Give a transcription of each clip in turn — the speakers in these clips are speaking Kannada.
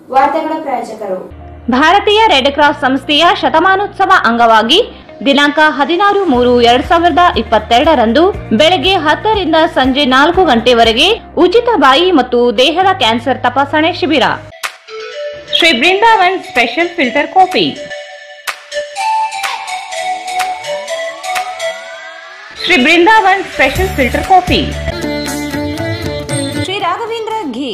ವಾರ್ತೆಗಳ ಪ್ರಾಯೋಜಕರು ಭಾರತೀಯ ರೆಡ್ ಕ್ರಾಸ್ ಸಂಸ್ಥೆಯ ಶತಮಾನೋತ್ಸವ ಅಂಗವಾಗಿ ದಿನಾಂಕ ಹದಿನಾರು ಮೂರು ಎರಡ್ ಸಾವಿರದ ಇಪ್ಪತ್ತೆರಡರಂದು ಬೆಳಗ್ಗೆ ಹತ್ತರಿಂದ ಸಂಜೆ ನಾಲ್ಕು ಗಂಟೆವರೆಗೆ ಉಚಿತ ಬಾಯಿ ಮತ್ತು ದೇಹದ ಕ್ಯಾನ್ಸರ್ ತಪಾಸಣೆ ಶಿಬಿರ Shri Brindavan special filter coffee Shri Brindavan special filter coffee Shri Raghavendra ghee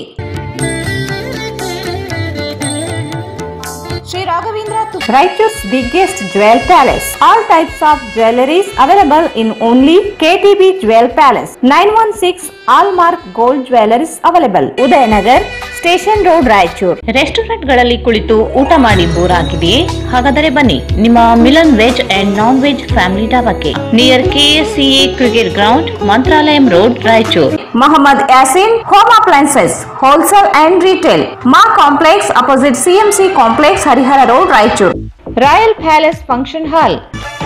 Sri Raghavendra Raichur's biggest jewel palace. All types of jewelries available in only KTB Jewel Palace. 916 Allmark Gold Jewelries available. Udayanagar station road Raichur ರೆಸ್ಟೋರೆಂಟ್ಗಳಲ್ಲಿ ಕುಳಿತು ಊಟ ಮಾಡಿ ಬೋರ್ ಆಗಿದೆಯೇ ಹಾಗಾದರೆ ಬನ್ನಿ ನಿಮ್ಮ Milan veg and non veg family ಡಾಬಾಕ್ಕೆ near KSCA cricket ground Mantralayam road Raichur Mohammed Yasin home appliances wholesale and retail Maa complex opposite CMC complex Harihara road Raichur royal palace function hall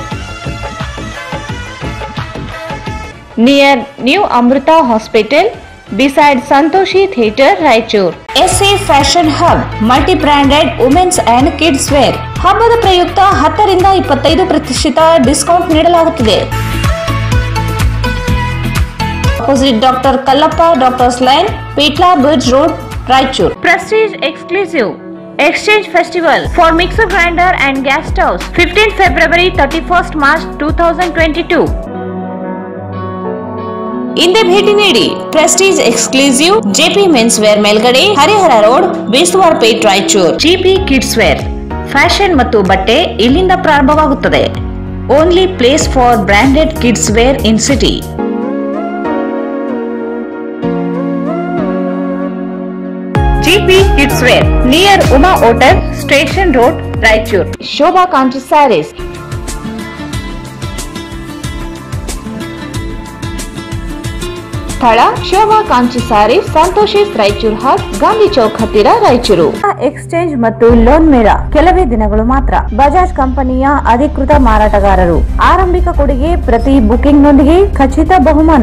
near new Amrita hospital beside Santoshi theatre Raichur SA fashion hub multi branded women's and kids wear ಹಬ್ಬದ ಪ್ರಯುಕ್ತ ಹತ್ತರಿಂದ ಇಪ್ಪತ್ತೈದು ಪ್ರತಿಶತ ಡಿಸ್ಕೌಂಟ್ ನೀಡಲಾಗುತ್ತಿದೆ opposite doctor Kallappa doctors line ಪೀಟ್ಲಾ bridge road Raichur Prestige exclusive exchange festival for mixer grinder and gas stoves fifteen February thirty first March two thousand twenty two ಹಿಂದೆ ಭೇಟಿ ನೀಡಿ Prestige exclusive JP men's wear ಮೇಲ್ಗಡೆ Harihara road ಬೇಸ್ವಾರ್ plate Raichur GP kids wear fashion ಮತ್ತು ಬಟ್ಟೆ ಇಲ್ಲಿಂದ ಪ್ರಾರಂಭವಾಗುತ್ತದೆ only place for branded kids wear in city GP kids wear near Uma hotel station road Raichur Shobha Kanchi saris ಸ್ಥಳ ಶೋಭಾ ಕಾಂಚಿ ಸಾರಿ ಸಂತೋಷಿಸ್ ರಾಯಚೂರ್ ಹಾಟ್ ಗಾಂಧಿ ಚೌಕ್ ಹತ್ತಿರ ರಾಯಚೂರು ಎಕ್ಸ್ಚೇಂಜ್ ಮತ್ತು ಲೋನ್ ಮೇಳ ಕೆಲವೇ ದಿನಗಳು ಮಾತ್ರ ಬಜಾಜ್ ಕಂಪನಿಯ ಅಧಿಕೃತ ಮಾರಾಟಗಾರರು ಆರಂಭಿಕ ಕೊಡುಗೆ ಪ್ರತಿ ಬುಕಿಂಗ್ ನೊಂದಿಗೆ ಖಚಿತ ಬಹುಮಾನ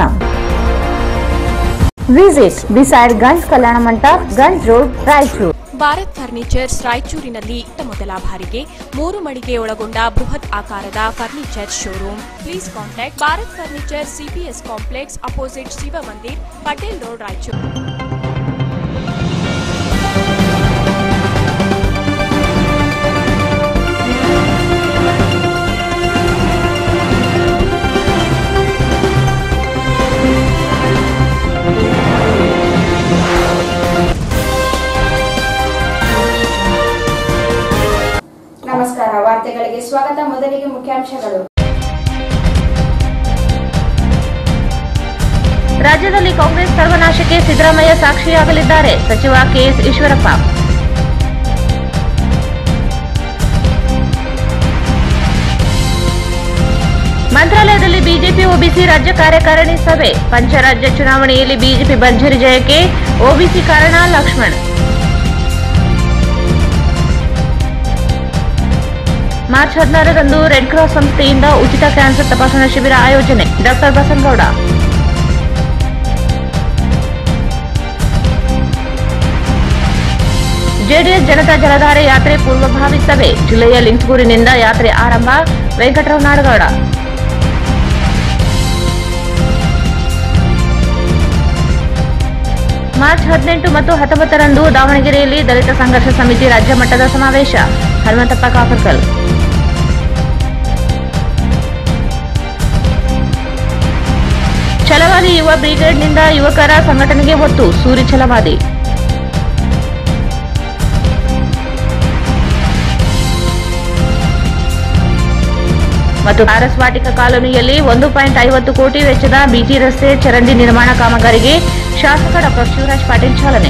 visit beside Ganj Kalyana Mantapa Ganj road Raichur Bharat furnitures ರಾಯಚೂರಿನಲ್ಲಿ ಇತ್ತ ಮೊದಲ ಬಾರಿಗೆ ಮೂರು ಮಳಿಗೆ ಒಳಗೊಂಡ ಬೃಹತ್ ಆಕಾರದ furniture showroom please contact Bharat furniture CPS complex opposite Shiva Mandir Patel road Raichur ನಮಸ್ಕಾರ ವಾರ್ತೆಗಳಿಗೆ ಸ್ವಾಗತ ಮೊದಲಿಗೆ ಮುಖ್ಯಾಂಶಗಳು ರಾಜ್ಯದಲ್ಲಿ ಕಾಂಗ್ರೆಸ್ ಸರ್ವನಾಶಕ್ಕೆ ಸಿದ್ದರಾಮಯ್ಯ ಸಾಕ್ಷಿಯಾಗಲಿದ್ದಾರೆ ಸಚಿವ ಕೆಎಸ್ ಈಶ್ವರಪ್ಪ ಮಂತ್ರಾಲಯದಲ್ಲಿ ಬಿಜೆಪಿ ಒಬಿಸಿ ರಾಜ್ಯ ಕಾರ್ಯಕಾರಿಣಿ ಸಭೆ ಪಂಚರಾಜ್ಯ ಚುನಾವಣೆಯಲ್ಲಿ ಬಿಜೆಪಿ ಭರ್ಜರಿ ಜಯಕ್ಕೆ ಒಬಿಸಿ ಕಾರಣ ಲಕ್ಷ್ಮಣ್ ಮಾರ್ಚ್ ಹದಿನಾರರಂದು ರೆಡ್ ಕ್ರಾಸ್ ಸಂಸ್ಥೆಯಿಂದ ಉಚಿತ ಕ್ಯಾನ್ಸರ್ ತಪಾಸಣಾ ಶಿಬಿರ ಆಯೋಜನೆ ಡಾಕ್ಟರ್ ಬಸನಗೌಡ ಜೆಡಿಎಸ್ ಜನತಾ ಜಲಧಾರೆ ಯಾತ್ರೆ ಪೂರ್ವಭಾವಿ ಸಭೆ ಜಿಲ್ಲೆಯ ಲಿಂಚಗೂರಿನಿಂದ ಯಾತ್ರೆ ಆರಂಭ ವೆಂಕಟರಾವ್ ನಾಡಗೌಡ ಮಾರ್ಚ್ ಹದಿನೆಂಟು ಮತ್ತು ಹತ್ತೊಂಬತ್ತರಂದು ದಾವಣಗೆರೆಯಲ್ಲಿ ದಲಿತ ಸಂಘರ್ಷ ಸಮಿತಿ ರಾಜ್ಯ ಮಟ್ಟದ ಸಮಾವೇಶ ಹನುಮಂತಪ್ಪ ಕಾಕರ್ಕಲ್ ಛಲವಾದಿ ಯುವ ಬ್ರಿಗೇಡ್ನಿಂದ ಯುವಕರ ಸಂಘಟನೆಗೆ ಒತ್ತು ಸೂರಿ ಛಲವಾದಿ ಮತ್ತು ಆರ್ಎಸ್ ವಾಟಿಕ ಕಾಲೋನಿಯಲ್ಲಿ ಒಂದು ಪಾಯಿಂಟ್ ಐವತ್ತು ಕೋಟಿ ವೆಚ್ಚದ ಬಿಟಿ ರಸ್ತೆ ಚರಂಡಿ ನಿರ್ಮಾಣ ಕಾಮಗಾರಿಗೆ ಶಾಸಕ ಡಾಕ್ಟರ್ ಶಿವರಾಜ್ ಪಾಟೀಲ್ ಚಾಲನೆ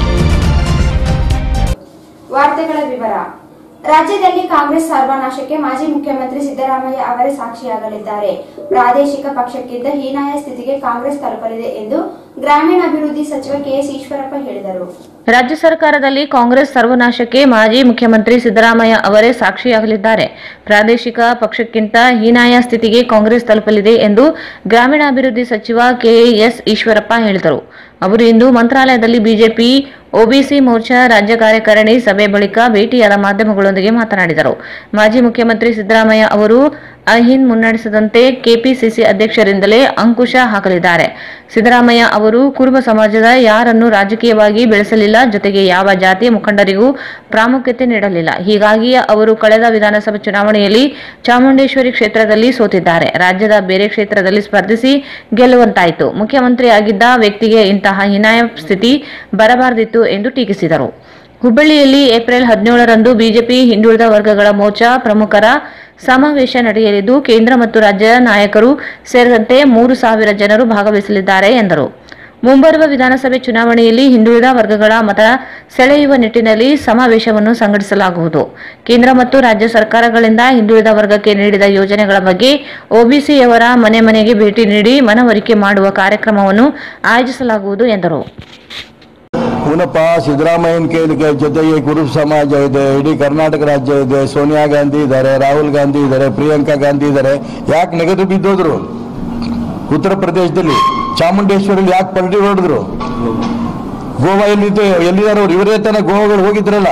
ವಾರ್ತೆಗಳ ವಿವರ ರಾಜ್ಯದಲ್ಲಿ ಕಾಂಗ್ರೆಸ್ ಸರ್ವನಾಶಕ್ಕೆ ಮಾಜಿ ಮುಖ್ಯಮಂತ್ರಿ ಸಿದ್ದರಾಮಯ್ಯ ಅವರೇ ಸಾಕ್ಷಿಯಾಗಲಿದ್ದಾರೆ ಪ್ರಾದೇಶಿಕ ಪಕ್ಷಕ್ಕಿಂತ ಹೀನಾಯ ಸ್ಥಿತಿಗೆ ಕಾಂಗ್ರೆಸ್ ತಲುಪಲಿದೆ ಎಂದು ಗ್ರಾಮೀಣಾಭಿವೃದ್ಧಿ ಸಚಿವ ಕೆಎಸ್ ಈಶ್ವರಪ್ಪ ಹೇಳಿದರು ರಾಜ್ಯ ಸರ್ಕಾರದಲ್ಲಿ ಕಾಂಗ್ರೆಸ್ ಸರ್ವನಾಶಕ್ಕೆ ಮಾಜಿ ಮುಖ್ಯಮಂತ್ರಿ ಸಿದ್ದರಾಮಯ್ಯ ಅವರೇ ಸಾಕ್ಷಿಯಾಗಲಿದ್ದಾರೆ ಪ್ರಾದೇಶಿಕ ಪಕ್ಷಕ್ಕಿಂತ ಹೀನಾಯ ಸ್ಥಿತಿಗೆ ಕಾಂಗ್ರೆಸ್ ತಲುಪಲಿದೆ ಎಂದು ಗ್ರಾಮೀಣಾಭಿವೃದ್ಧಿ ಸಚಿವ ಕೆಎಸ್ ಈಶ್ವರಪ್ಪ ಹೇಳಿದರು ಅವರು ಇಂದು ಮಂತ್ರಾಲಯದಲ್ಲಿ ಬಿಜೆಪಿ ಒಬಿಸಿ ಮೋರ್ಚಾ ರಾಜ್ಯ ಕಾರ್ಯಕಾರಿಣಿ ಸಭೆ ಬಳಿಕ ಭೇಟಿಯಾದ ಮಾಧ್ಯಮಗಳೊಂದಿಗೆ ಮಾತನಾಡಿದರು ಮಾಜಿ ಮುಖ್ಯಮಂತ್ರಿ ಸಿದ್ದರಾಮಯ್ಯ ಅವರು ಅಹಿಂದ್ ಮುನ್ನಡೆಸದಂತೆ ಕೆಪಿಸಿಸಿ ಅಧ್ಯಕ್ಷರಿಂದಲೇ ಅಂಕುಶ ಹಾಕಲಿದ್ದಾರೆ ಸಿದ್ದರಾಮಯ್ಯ ಅವರು ಕುರುಬ ಸಮಾಜದ ಯಾರನ್ನು ರಾಜಕೀಯವಾಗಿ ಬೆಳೆಸಲಿಲ್ಲ ಜೊತೆಗೆ ಯಾವ ಜಾತಿಯ ಮುಖಂಡರಿಗೂ ಪ್ರಾಮುಖ್ಯತೆ ನೀಡಲಿಲ್ಲ ಹೀಗಾಗಿಯೇ ಅವರು ಕಳೆದ ವಿಧಾನಸಭೆ ಚುನಾವಣೆಯಲ್ಲಿ ಚಾಮುಂಡೇಶ್ವರಿ ಕ್ಷೇತ್ರದಲ್ಲಿ ಸೋತಿದ್ದಾರೆ ರಾಜ್ಯದ ಬೇರೆ ಕ್ಷೇತ್ರದಲ್ಲಿ ಸ್ಪರ್ಧಿಸಿ ಗೆಲ್ಲುವಂತಾಯಿತು ಮುಖ್ಯಮಂತ್ರಿ ಆಗಿದ್ದ ವ್ಯಕ್ತಿಗೆ ಇಂತಹ ಹೀನಾಯ ಸ್ಥಿತಿ ಬರಬಾರದಿತ್ತು ಎಂದು ಟೀಕಿಸಿದರು ಹುಬ್ಬಳ್ಳಿಯಲ್ಲಿ ಏಪ್ರಿಲ್ ಹದಿನೇಳರಂದು ಬಿಜೆಪಿ ಹಿಂದುಳಿದ ವರ್ಗಗಳ ಮೋರ್ಚಾ ಪ್ರಮುಖರ ಸಮಾವೇಶ ನಡೆಯಲಿದ್ದು ಕೇಂದ್ರ ಮತ್ತು ರಾಜ್ಯ ನಾಯಕರು ಸೇರಿದಂತೆ ಮೂರು ಸಾವಿರ ಜನರು ಭಾಗವಹಿಸಲಿದ್ದಾರೆ ಎಂದರು ಮುಂಬರುವ ವಿಧಾನಸಭೆ ಚುನಾವಣೆಯಲ್ಲಿ ಹಿಂದುಳಿದ ವರ್ಗಗಳ ಮತ ಸೆಳೆಯುವ ನಿಟ್ಟಿನಲ್ಲಿ ಸಮಾವೇಶವನ್ನು ಸಂಘಟಿಸಲಾಗುವುದು ಕೇಂದ್ರ ಮತ್ತು ರಾಜ್ಯ ಸರ್ಕಾರಗಳಿಂದ ಹಿಂದುಳಿದ ವರ್ಗಕ್ಕೆ ನೀಡಿದ ಯೋಜನೆಗಳ ಬಗ್ಗೆ ಒಬಿಸಿಯವರ ಮನೆ ಮನೆಗೆ ಭೇಟಿ ನೀಡಿ ಮನವರಿಕೆ ಮಾಡುವ ಕಾರ್ಯಕ್ರಮವನ್ನು ಆಯೋಜಿಸಲಾಗುವುದು ಎಂದರು ಪುನಃ ಸಿದ್ದರಾಮಯ್ಯನ ಕೇಳಿಕೆ ಜೊತೆಗೆ ಕುರುಬ ಸಮಾಜ ಇದೆ ಇಡೀ ಕರ್ನಾಟಕ ರಾಜ್ಯ ಇದೆ ಸೋನಿಯಾ ಗಾಂಧಿ ಇದ್ದಾರೆ ರಾಹುಲ್ ಗಾಂಧಿ ಇದ್ದಾರೆ ಪ್ರಿಯಾಂಕಾ ಗಾಂಧಿ ಇದ್ದಾರೆ ಯಾಕೆ ನೆಗೆದು ಬಿದ್ದೋದ್ರು ಉತ್ತರ ಪ್ರದೇಶದಲ್ಲಿ ಚಾಮುಂಡೇಶ್ವರಲ್ಲಿ ಯಾಕೆ ಪಲ್ಟಿ ಹೊಡೆದ್ರು ಗೋವಾ ಎಲ್ಲಿದೆ ಎಲ್ಲಿದ್ದಾರೆ ಅವ್ರು ಇವರೇ ತನ ಗೋವಾಗಳು ಹೋಗಿದ್ರಲ್ಲ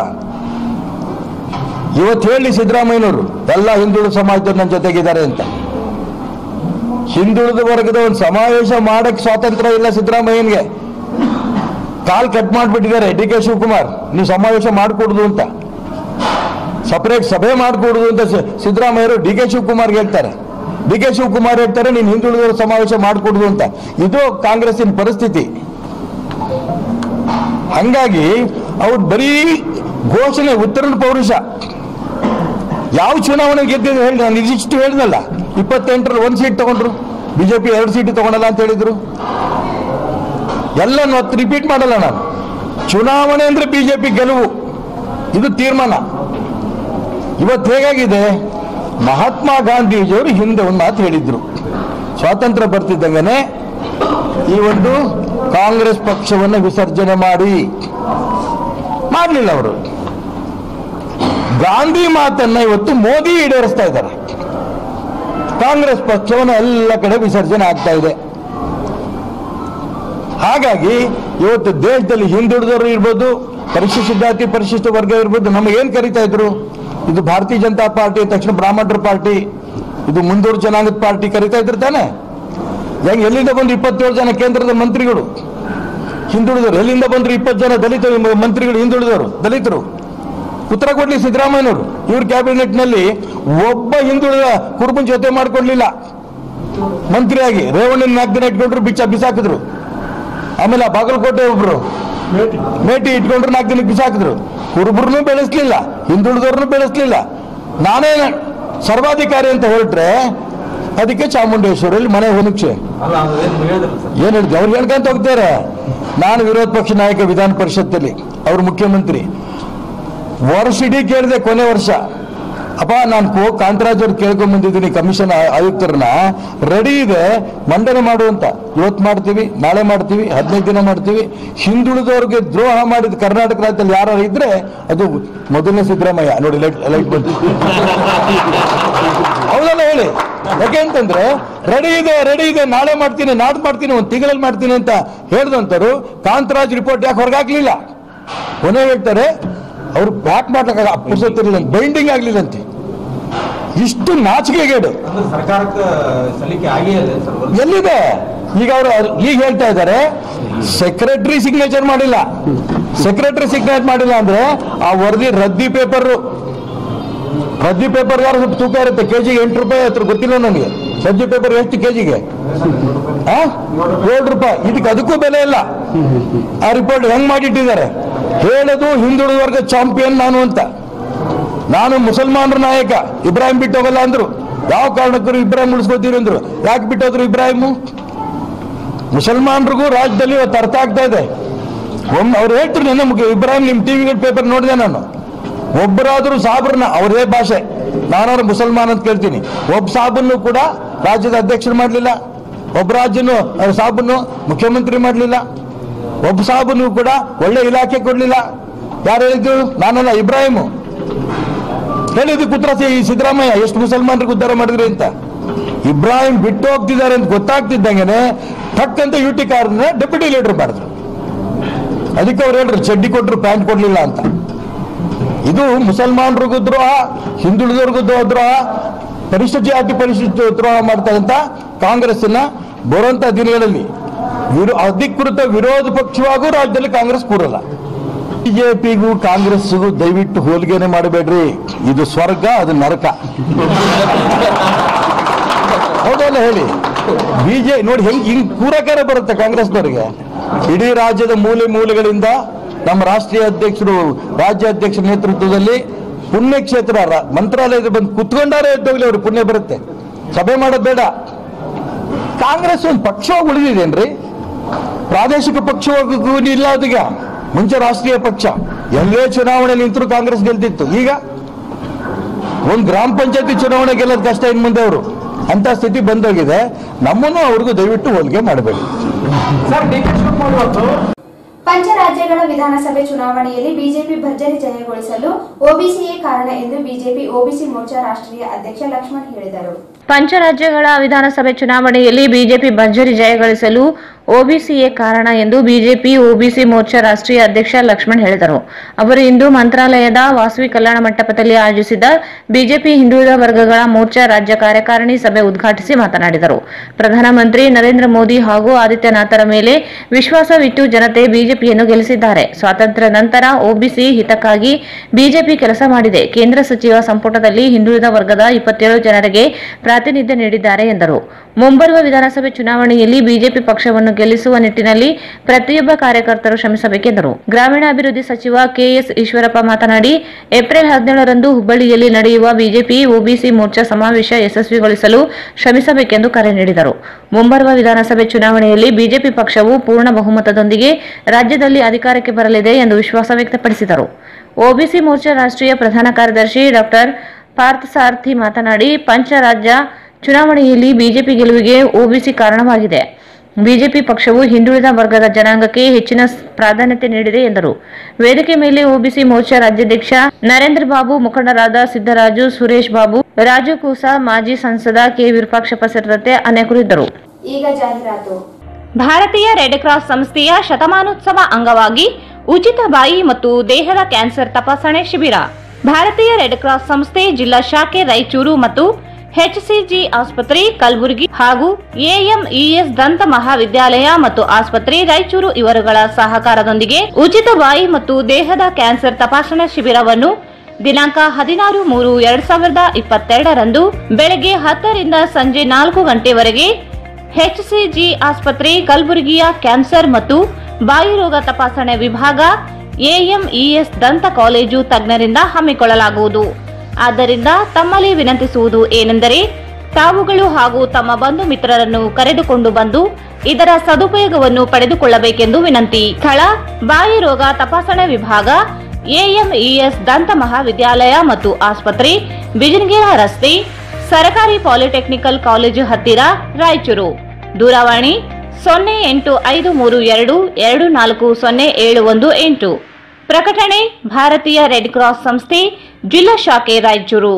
ಇವತ್ತು ಹೇಳಿ ಸಿದ್ದರಾಮಯ್ಯನವರು ಎಲ್ಲ ಹಿಂದುಳಿದ ಸಮಾಜದವ್ರು ನನ್ನ ಜೊತೆಗಿದ್ದಾರೆ ಅಂತ ಹಿಂದುಳಿದ ವರ್ಗದ ಒಂದು ಸಮಾವೇಶ ಮಾಡಕ್ಕೆ ಸ್ವಾತಂತ್ರ್ಯ ಇಲ್ಲ ಸಿದ್ದರಾಮಯ್ಯನ್ಗೆ ಕಾಲ್ ಕಟ್ ಮಾಡಿಬಿಟ್ಟಿದ್ದಾರೆ ಡಿ ಕೆ ಶಿವಕುಮಾರ್ ನೀವು ಸಮಾವೇಶ ಮಾಡಿಕೊಡುದು ಅಂತ ಸಪರೇಟ್ ಸಭೆ ಮಾಡಿಕೊಡುದು ಅಂತ ಸಿ- ಸಿದ್ದರಾಮಯ್ಯರು ಡಿ ಕೆ ಶಿವಕುಮಾರ್ಗೆ ಹೇಳ್ತಾರೆ ಡಿ ಕೆ ಶಿವಕುಮಾರ್ ಹೇಳ್ತಾರೆ ನೀನು ಹಿಂದುಳಿದವರು ಸಮಾವೇಶ ಮಾಡಿಕೊಡುದು ಅಂತ ಇದು ಕಾಂಗ್ರೆಸ್ಸಿನ ಪರಿಸ್ಥಿತಿ ಹಂಗಾಗಿ ಅವ್ರು ಬರೀ ಘೋಷಣೆ ಉತ್ತರದ ಪೌರುಷ ಯಾವ ಚುನಾವಣೆ ಗೆದ್ದಿದ್ದು ಹೇಳಿ ನಾನು ಇದಿಷ್ಟು ಹೇಳಿದಲ್ಲ ಇಪ್ಪತ್ತೆಂಟರಲ್ಲಿ ಒಂದು ಸೀಟ್ ತಗೊಂಡ್ರು ಬಿಜೆಪಿ ಎರಡು ಸೀಟ್ ತಗೊಳಲ್ಲ ಅಂತ ಹೇಳಿದ್ರು ಎಲ್ಲ ಮತ್ತೆ ರಿಪೀಟ್ ಮಾಡಲ್ಲ ನಾನು ಚುನಾವಣೆ ಅಂದ್ರೆ ಬಿಜೆಪಿ ಗೆಲುವು ಇದು ತೀರ್ಮಾನ ಇವತ್ತು ಹೇಗಾಗಿದೆ ಮಹಾತ್ಮ ಗಾಂಧೀಜಿಯವರು ಹಿಂದೆ ಒಂದು ಮಾತು ಹೇಳಿದ್ರು ಸ್ವಾತಂತ್ರ್ಯ ಬರ್ತಿದ್ದಂಗೆನೆ ಈ ಒಂದು ಕಾಂಗ್ರೆಸ್ ಪಕ್ಷವನ್ನು ವಿಸರ್ಜನೆ ಮಾಡಿ ಮಾಡಲಿಲ್ಲ ಅವರು ಗಾಂಧಿ ಮಾತನ್ನ ಇವತ್ತು ಮೋದಿ ಈಡೇರಿಸ್ತಾ ಇದ್ದಾರೆ ಕಾಂಗ್ರೆಸ್ ಪಕ್ಷವನ್ನು ಎಲ್ಲ ಕಡೆ ವಿಸರ್ಜನೆ ಆಗ್ತಾ ಇದೆ ಹಾಗಾಗಿ ಇವತ್ತು ದೇಶದಲ್ಲಿ ಹಿಂದುಳಿದವರು ಇರ್ಬೋದು ಪರಿಶಿಷ್ಟ ಜಾತಿ ಪರಿಶಿಷ್ಟ ವರ್ಗ ಇರ್ಬೋದು ನಮಗೆ ಏನ್ ಕರಿತಾ ಇದ್ರು ಇದು ಭಾರತೀಯ ಜನತಾ ಪಾರ್ಟಿ ತಕ್ಷಣ ಬ್ರಾಹ್ಮಣರ ಪಾರ್ಟಿ ಇದು ಮುಂದೂರು ಜನಾಂಗದ ಪಾರ್ಟಿ ಕರಿತಾ ಇದ್ರು ತಾನೆ ಹೆಂಗ್ ಎಲ್ಲಿಂದ ಬಂದು ಇಪ್ಪತ್ತೇಳು ಜನ ಕೇಂದ್ರದ ಮಂತ್ರಿಗಳು ಹಿಂದುಳಿದವರು ಎಲ್ಲಿಂದ ಬಂದ್ರು ಇಪ್ಪತ್ತು ಜನ ದಲಿತ ಮಂತ್ರಿಗಳು ಹಿಂದುಳಿದವರು ದಲಿತರು ಉತ್ತರ ಕೊಡ್ಲಿ ಸಿದ್ದರಾಮಯ್ಯನವರು ಇವ್ರ ಕ್ಯಾಬಿನೆಟ್ನಲ್ಲಿ ಒಬ್ಬ ಹಿಂದುಳಿದ ಕುರುಬನ್ ಜೊತೆ ಮಾಡ್ಕೊಡ್ಲಿಲ್ಲ ಮಂತ್ರಿಯಾಗಿ ರೇವಣ್ಣನ ನಾಲ್ಕು ದಿನ ಇಟ್ಕೊಂಡ್ರು ಬಿಚ್ಚ ಬಿಸಾಕಿದ್ರು ಆಮೇಲೆ ಆ ಬಾಗಲಕೋಟೆ ಒಬ್ರು ಮೇಟಿ ಇಟ್ಕೊಂಡ್ರು ನಾಲ್ಕು ದಿನಕ್ಕೆ ಬಿಸಾಕಿದ್ರು ಕುರುಬರನ್ನು ಬೆಳೆಸ್ಲಿಲ್ಲ ಹಿಂದುಳಿದವ್ರನ್ನು ಬೆಳೆಸ್ಲಿಲ್ಲ ನಾನೇ ಸರ್ವಾಧಿಕಾರಿ ಅಂತ ಹೊರಟ್ರೆ ಅದಕ್ಕೆ ಚಾಮುಂಡೇಶ್ವರಲ್ಲಿ ಮನೆ ಹೊನಕ್ಷೆ ಅಲ್ಲ ಅದು ಏನು ಹೇಳಿದ್ರಲ್ಲ ಸರ್ ಏನ್ ಹೇಳಿದ್ರು ಅವ್ರು ಹೇಳ್ಕೊಂತ ಹೋಗ್ತಾರೆ ನಾನು ವಿರೋಧ ಪಕ್ಷ ನಾಯಕ ವಿಧಾನ ಪರಿಷತ್ತಲ್ಲಿ ಅವ್ರು ಮುಖ್ಯಮಂತ್ರಿ ವರ್ಷ ಇಡೀ ಕೇಳಿದೆ ಕೊನೆ ವರ್ಷ ಅಪ್ಪ ನಾನು ಕೋ ಕಾಂತರಾಜ್ ಅವ್ರು ಕೇಳ್ಕೊಂಡ್ ಬಂದಿದ್ದೀನಿ ಕಮಿಷನ್ ಆ- ಆಯುಕ್ತರನ್ನ ರೆಡಿ ಇದೆ ಮಂಡನೆ ಮಾಡುವಂತ ಇವತ್ತು ಮಾಡ್ತೀವಿ ನಾಳೆ ಮಾಡ್ತೀವಿ ಹದಿನೈದು ದಿನ ಮಾಡ್ತೀವಿ ಹಿಂದುಳಿದವ್ರಿಗೆ ದ್ರೋಹ ಮಾಡಿದ ಕರ್ನಾಟಕ ರಾಜ್ಯದಲ್ಲಿ ಯಾರು ಇದ್ರೆ ಅದು ಮೊದಲನೇ ಸಿದ್ದರಾಮಯ್ಯ ನೋಡಿ ಲೈಟ್ ಲೈಟ್ ಬಂತು ಹೌದಲ್ಲ ಹೇಳಿ ಯಾಕೆ ಅಂತಂದ್ರೆ ರೆಡಿ ಇದೆ ರೆಡಿ ಇದೆ ನಾಳೆ ಮಾಡ್ತೀನಿ ನಾಡ್ದು ಮಾಡ್ತೀನಿ ಒಂದು ತಿಂಗಳಲ್ಲಿ ಮಾಡ್ತೀನಿ ಅಂತ ಹೇಳ್ದಂತರು ಕಾಂತರಾಜ್ ರಿಪೋರ್ಟ್ ಯಾಕೆ ಹೊರಗಾಕ್ಲಿಲ್ಲ ಕೊನೆ ಹೇಳ್ತಾರೆ ಅವ್ರು ಯಾಕೆ ಮಾಡ್ಲಿಕ್ಕೆ ಪುರ್ಸತ್ತಿರಲಿಲ್ಲ ಬೈಂಡಿಂಗ್ ಆಗ್ಲಿಲ್ಲಂತೆ ಇಷ್ಟು ನಾಚಿಕೆಗೇಡು ಅಂದ್ರೆ ಸರ್ಕಾರಕ್ಕೆ ಸಲ್ಲಿಕೆ ಆಗೇ ಇದೆ ಸರ್ ವರದಿ. ಎಲ್ಲಿದೆ ಈಗ ಅವರು ಈಗ ಹೇಳ್ತಾ ಇದ್ದಾರೆ ಸೆಕ್ರೆಟರಿ ಸಿಗ್ನೇಚರ್ ಮಾಡಿಲ್ಲ ಸೆಕ್ರೆಟರಿ ಸಿಗ್ನೇಚರ್ ಮಾಡಿಲ್ಲ ಅಂದ್ರೆ ಆ ವರದಿ ರದ್ದಿ ಪೇಪರ್ ರದ್ದಿ ಪೇಪರ್ ಯಾರು ಸ್ವಲ್ಪ ತೂಕ ಇರುತ್ತೆ ಕೆಜಿಗೆ ಎಂಟು ರೂಪಾಯಿ ಹತ್ರ ಗೊತ್ತಿಲ್ಲ ನನಗೆ ರದ್ದಿ ಪೇಪರ್ ಎಷ್ಟು ಕೆಜಿಗೆ ಏಳು ರೂಪಾಯಿ ಇದಕ್ಕೆ ಅದಕ್ಕೂ ಬೆಲೆ ಇಲ್ಲ ಆ ರಿಪೋರ್ಟ್ ಹೆಂಗ್ ಮಾಡಿಟ್ಟಿದ್ದಾರೆ ಹೇಳೋದು ಹಿಂದುಳಿದ ವರ್ಗ ಚಾಂಪಿಯನ್ ನಾನು ಅಂತ ನಾನು ಮುಸಲ್ಮಾನರ ನಾಯಕ ಇಬ್ರಾಹಿಂ ಬಿಟ್ಟು ಹೋಗಲ್ಲ ಅಂದ್ರು ಯಾವ ಕಾರಣಕ್ಕೂ ಇಬ್ರಾಹಿಂ ಉಳಿಸ್ಕೋತೀರಿ ಅಂದ್ರು ಯಾಕೆ ಬಿಟ್ಟೋದ್ರು ಇಬ್ರಾಹಿಮು ಮುಸಲ್ಮಾನರಿಗೂ ರಾಜ್ಯದಲ್ಲಿ ಇವತ್ತು ಅರ್ಥ ಆಗ್ತಾ ಇದೆ ಒಮ್ಮೆ ಅವ್ರು ಹೇಳ್ತಾರೆ ನೆನ್ನೆ ಮುಖ್ಯ ಇಬ್ರಾಹಿಂ ನಿಮ್ಮ ಟಿವಿ ಪೇಪರ್ ನೋಡಿದೆ ನಾನು ಒಬ್ಬರಾದ್ರೂ ಸಾಬ್ರನ್ನ ಅವ್ರದೇ ಭಾಷೆ ನಾನಾದ್ರು ಮುಸಲ್ಮಾನ್ ಅಂತ ಕೇಳ್ತೀನಿ ಒಬ್ಬ ಸಾಬನ್ನು ಕೂಡ ರಾಜ್ಯದ ಅಧ್ಯಕ್ಷರು ಮಾಡಲಿಲ್ಲ ಒಬ್ಬ ರಾಜ್ಯನು ಅವ್ರ ಸಾಬನ್ನು ಮುಖ್ಯಮಂತ್ರಿ ಮಾಡಲಿಲ್ಲ ಒಬ್ಬ ಸಾಬನ್ನು ಕೂಡ ಒಳ್ಳೆ ಇಲಾಖೆ ಕೊಡ್ಲಿಲ್ಲ ಯಾರು ಹೇಳಿದ್ರು ನಾನಲ್ಲ ಇಬ್ರಾಹಿಮು ಹೇಳಿದ್ದು ಕುತ್ರ ಈ ಸಿದ್ದರಾಮಯ್ಯ ಎಷ್ಟು ಮುಸಲ್ಮಾನರಿಗೆ ಉದ್ಧಾರ ಮಾಡಿದ್ರಿ ಅಂತ ಇಬ್ರಾಹಿಂ ಬಿಟ್ಟು ಹೋಗ್ತಿದ್ದಾರೆ ಅಂತ ಗೊತ್ತಾಗ್ತಿದ್ದಂಗೆನೆ ಟಕ್ ಅಂತ ಯು ಟಿ ಕಾರ್ನ ಡೆಪ್ಯೂಟಿ ಲೀಡರ್ ಮಾಡಿದ್ರು ಅದಕ್ಕೆ ಅವ್ರು ಹೇಳ್ರಿ ಚಡ್ಡಿ ಕೊಟ್ಟರು ಪ್ಯಾಂಟ್ ಕೊಡ್ಲಿಲ್ಲ ಅಂತ ಇದು ಮುಸಲ್ಮಾನರಿಗೂ ದ್ರೋಹ ಹಿಂದುಳಿದವ್ರಿಗೂ ದ್ರೋ- ದ್ರೋಹ ಪರಿಶಿಷ್ಟ ಜಾತಿ ಪರಿಶಿಷ್ಟ ದ್ರೋಹ ಮಾಡ್ತಕ್ಕಂಥ ಕಾಂಗ್ರೆಸ್ನ ಬರುವಂತ ದಿನಗಳಲ್ಲಿ ವಿರೋ ಅಧಿಕೃತ ವಿರೋಧ ಪಕ್ಷವಾಗೂ ರಾಜ್ಯದಲ್ಲಿ ಕಾಂಗ್ರೆಸ್ ಕೂರಲ್ಲ ಬಿಜೆಪಿಗೂ ಕಾಂಗ್ರೆಸ್ಗೂ ದಯವಿಟ್ಟು ಹೋಲಿಗೆನೆ ಮಾಡಬೇಡ್ರಿ ಇದು ಸ್ವರ್ಗ ಅದು ನರಕ ಹೌದಲ್ಲ ಹೇಳಿ ಬಿಜೆ ನೋಡಿ ಹೆಂಗ್ ಹಿಂಗ್ ಕೂರಕಾರ ಬರುತ್ತೆ ಕಾಂಗ್ರೆಸ್ನವರಿಗೆ ಇಡೀ ರಾಜ್ಯದ ಮೂಲೆ ಮೂಲೆಗಳಿಂದ ನಮ್ಮ ರಾಷ್ಟ್ರೀಯ ಅಧ್ಯಕ್ಷರು ರಾಜ್ಯ ಅಧ್ಯಕ್ಷರ ನೇತೃತ್ವದಲ್ಲಿ ಪುಣ್ಯಕ್ಷೇತ್ರ ರ- ಮಂತ್ರಾಲಯದ ಬಂದು ಕುತ್ಕೊಂಡಾರೆ ಎದ್ದೋಗ್ಲಿ ಅವ್ರಿಗೆ ಪುಣ್ಯ ಬರುತ್ತೆ ಸಭೆ ಮಾಡೋದು ಬೇಡ ಕಾಂಗ್ರೆಸ್ ಒಂದು ಪಕ್ಷ ಉಳಿದಿದೇನ್ರಿ ಪ್ರಾದೇಶಿಕ ಪಕ್ಷವಾಗೂ ಇಲ್ಲ ಅದೀಗ ಮುಂಚೆ ರಾಷ್ಟ್ರೀಯ ಪಕ್ಷ ಎಲ್ಲೇ ಚುನಾವಣೆ ನಿಂತರೂ ಕಾಂಗ್ರೆಸ್ ಗೆಲ್ತಿತ್ತು ಈಗ ಒಂದು ಗ್ರಾಮ ಪಂಚಾಯತಿ ಚುನಾವಣೆ ಗೆಲ್ಲೋದು ಕಷ್ಟ ಇನ್ ಮುಂದೆ ಅವರು ಅಂತ ಸ್ಥಿತಿ ಬಂದೋಗಿದೆ ನಮ್ಮನ್ನು ಅವ್ರಿಗೂ ದಯವಿಟ್ಟು ಹೋಲಿಕೆ ಮಾಡಬೇಡಿ ಪಂಚರಾಜ್ಯಗಳ ವಿಧಾನಸಭೆ ಚುನಾವಣೆಯಲ್ಲಿ ಬಿಜೆಪಿ ಭರ್ಜರಿ ಜಯಗೊಳಿಸಲು ಒಬಿಸಿಯೇ ಕಾರಣ ಎಂದು ಬಿಜೆಪಿ ಒಬಿಸಿ ಮೋರ್ಚಾ ರಾಷ್ಟ್ರೀಯ ಅಧ್ಯಕ್ಷ ಲಕ್ಷ್ಮಣ್ ಹೇಳಿದರು ಪಂಚರಾಜ್ಯಗಳ ವಿಧಾನಸಭೆ ಚುನಾವಣೆಯಲ್ಲಿ ಬಿಜೆಪಿ ಭರ್ಜರಿ ಜಯಗಳಿಸಲು ಒಬಿಸಿಯೇ ಕಾರಣ ಎಂದು ಬಿಜೆಪಿ ಒಬಿಸಿ ಮೋರ್ಚಾ ರಾಷ್ಟ್ರೀಯ ಅಧ್ಯಕ್ಷ ಲಕ್ಷ್ಮಣ್ ಹೇಳಿದರು ಅವರು ಇಂದು ಮಂತ್ರಾಲಯದ ವಾಸವಿ ಕಲ್ಯಾಣ ಮಂಟಪದಲ್ಲಿ ಆಯೋಜಿಸಿದ್ದ ಬಿಜೆಪಿ ಹಿಂದುಳಿದ ವರ್ಗಗಳ ಮೋರ್ಚಾ ರಾಜ್ಯ ಕಾರ್ಯಕಾರಿಣಿ ಸಭೆ ಉದ್ಘಾಟಿಸಿ ಮಾತನಾಡಿದರು ಪ್ರಧಾನಮಂತ್ರಿ ನರೇಂದ್ರ ಮೋದಿ ಹಾಗೂ ಆದಿತ್ಯನಾಥರ ಮೇಲೆ ವಿಶ್ವಾಸವಿಟ್ಟು ಜನತೆ ಬಿಜೆಪಿಯನ್ನು ಗೆಲ್ಲಿಸಿದ್ದಾರೆ ಸ್ವಾತಂತ್ರ್ಯ ನಂತರ ಒಬಿಸಿ ಹಿತಕ್ಕಾಗಿ ಬಿಜೆಪಿ ಕೆಲಸ ಮಾಡಿದೆ ಕೇಂದ್ರ ಸಚಿವ ಸಂಪುಟದಲ್ಲಿ ಹಿಂದುಳಿದ ವರ್ಗದ ಇಪ್ಪತ್ತೇಳು ಜನರಿಗೆ ಪ್ರಾತಿನಿಧ್ಯ ನೀಡಿದ್ದಾರೆ ಎಂದರು ಮುಂಬರುವ ವಿಧಾನಸಭೆ ಚುನಾವಣೆಯಲ್ಲಿ ಬಿಜೆಪಿ ಪಕ್ಷವನ್ನು ಗೆಲ್ಲಿಸುವ ನಿಟ್ಟಿನಲ್ಲಿ ಪ್ರತಿಯೊಬ್ಬ ಕಾರ್ಯಕರ್ತರು ಶ್ರಮಿಸಬೇಕೆಂದರು ಗ್ರಾಮೀಣಾಭಿವೃದ್ಧಿ ಸಚಿವ ಕೆಎಸ್ ಈಶ್ವರಪ್ಪ ಮಾತನಾಡಿ ಏಪ್ರಿಲ್ ಹದಿನೇಳರಂದು ಹುಬ್ಬಳ್ಳಿಯಲ್ಲಿ ನಡೆಯುವ ಬಿಜೆಪಿ ಒಬಿಸಿ ಮೋರ್ಚಾ ಸಮಾವೇಶ ಯಶಸ್ವಿಗೊಳಿಸಲು ಶ್ರಮಿಸಬೇಕೆಂದು ಕರೆ ನೀಡಿದರು ಮುಂಬರುವ ವಿಧಾನಸಭೆ ಚುನಾವಣೆಯಲ್ಲಿ ಬಿಜೆಪಿ ಪಕ್ಷವು ಪೂರ್ಣ ಬಹುಮತದೊಂದಿಗೆ ರಾಜ್ಯದಲ್ಲಿ ಅಧಿಕಾರಕ್ಕೆ ಬರಲಿದೆ ಎಂದು ವಿಶ್ವಾಸ ವ್ಯಕ್ತಪಡಿಸಿದರು ಒಬಿಸಿ ಮೋರ್ಚಾ ರಾಷ್ಟ್ರೀಯ ಪ್ರಧಾನ ಕಾರ್ಯದರ್ಶಿ ಡಾಕ್ಟರ್ ಪಾರ್ಥಸಾರಥಿ ಮಾತನಾಡಿ ಪಂಚರಾಜ್ಯ ಚುನಾವಣೆಯಲ್ಲಿ ಬಿಜೆಪಿ ಗೆಲುವಿಗೆ ಒಬಿಸಿ ಕಾರಣವಾಗಿದೆ ಬಿಜೆಪಿ ಪಕ್ಷವು ಹಿಂದುಳಿದ ವರ್ಗದ ಜನಾಂಗಕ್ಕೆ ಹೆಚ್ಚಿನ ಸ್- ಪ್ರಾಧಾನ್ಯತೆ ನೀಡಿದೆ ಎಂದರು ವೇದಿಕೆ ಮೇಲೆ ಒಬಿಸಿ ಮೋರ್ಚಾ ರಾಜ್ಯಾಧ್ಯಕ್ಷ ನರೇಂದ್ರ ಬಾಬು ಮುಖಂಡರಾದ ಸಿದ್ದರಾಜು ಸುರೇಶ್ ಬಾಬು ರಾಜು ಕೂಸಾ ಮಾಜಿ ಸಂಸದ ಕೆ ವಿರೂಪಾಕ್ಷಪ್ಪ ಸೇರಿದಂತೆ ಅನೇಕರು ಇದ್ದರು ಈಗ ಜಾಹೀರಾತು ಭಾರತೀಯ ರೆಡ್ ಕ್ರಾಸ್ ಸಂಸ್ಥೆಯ ಶತಮಾನೋತ್ಸವ ಅಂಗವಾಗಿ ಉಚಿತ ಬಾಯಿ ಮತ್ತು ದೇಹದ ಕ್ಯಾನ್ಸರ್ ತಪಾಸಣೆ ಶಿಬಿರ ಭಾರತೀಯ ರೆಡ್ ಕ್ರಾಸ್ ಸಂಸ್ಥೆ ಜಿಲ್ಲಾ ಶಾಖೆ ರಾಯಚೂರು ಮತ್ತು ಎಚ್ಸಿಜಿ ಆಸ್ಪತ್ರೆ ಕಲಬುರಗಿ ಹಾಗೂ ಎಎಂಇಎಸ್ ದಂತ ಮಹಾವಿದ್ಯಾಲಯ ಮತ್ತು ಆಸ್ಪತ್ರೆ ರಾಯಚೂರು ಇವರುಗಳ ಸಹಕಾರದೊಂದಿಗೆ ಉಚಿತ ಬಾಯಿ ಮತ್ತು ದೇಹದ ಕ್ಯಾನ್ಸರ್ ತಪಾಸಣಾ ಶಿಬಿರವನ್ನು ದಿನಾಂಕ ಹದಿನಾರು ಮೂರು ಎರಡ್ ಸಾವಿರದ ಇಪ್ಪತ್ತೆರಡರಂದು ಬೆಳಗ್ಗೆ ಹತ್ತರಿಂದ ಸಂಜೆ ನಾಲ್ಕು ಗಂಟೆವರೆಗೆ ಎಚ್ಸಿಜಿ ಆಸ್ಪತ್ರೆ ಕಲಬುರಗಿಯ ಕ್ಯಾನ್ಸರ್ ಮತ್ತು ಬಾಯಿ ರೋಗ ತಪಾಸಣೆ ವಿಭಾಗ ಎಎಂಇಎಸ್ ದಂತ ಕಾಲೇಜು ತಜ್ಞರಿಂದ ಹಮ್ಮಿಕೊಳ್ಳಲಾಗುವುದು ಆದ್ದರಿಂದ ತಮ್ಮಲ್ಲಿ ವಿನಂತಿಸುವುದು ಏನೆಂದರೆ ತಾವುಗಳು ಹಾಗೂ ತಮ್ಮ ಬಂಧು ಮಿತ್ರರನ್ನು ಕರೆದುಕೊಂಡು ಬಂದು ಇದರ ಸದುಪಯೋಗವನ್ನು ಪಡೆದುಕೊಳ್ಳಬೇಕೆಂದು ವಿನಂತಿ ಸ್ಥಳ ಬಾಯಿ ರೋಗ ತಪಾಸಣೆ ವಿಭಾಗ ಎಎಂಇಎಸ್ ದಂತ ಮಹಾವಿದ್ಯಾಲಯ ಮತ್ತು ಆಸ್ಪತ್ರೆ ಬಿಜನ್ಗೇರ ರಸ್ತೆ ಸರಕಾರಿ ಪಾಲಿಟೆಕ್ನಿಕಲ್ ಕಾಲೇಜು ಹತ್ತಿರ ರಾಯಚೂರು ದೂರವಾಣಿ ಸೊನ್ನೆ ಎಂಟು ಐದು ಮೂರು ಎರಡು ಎರಡು ನಾಲ್ಕು ಸೊನ್ನೆ ಏಳು ಒಂದು ಎಂಟು ಪ್ರಕಟಣೆ ಭಾರತೀಯ ರೆಡ್ ಕ್ರಾಸ್ ಸಂಸ್ಥೆ ಜಿಲ್ಲಾ ಶಾಖೆ Raichur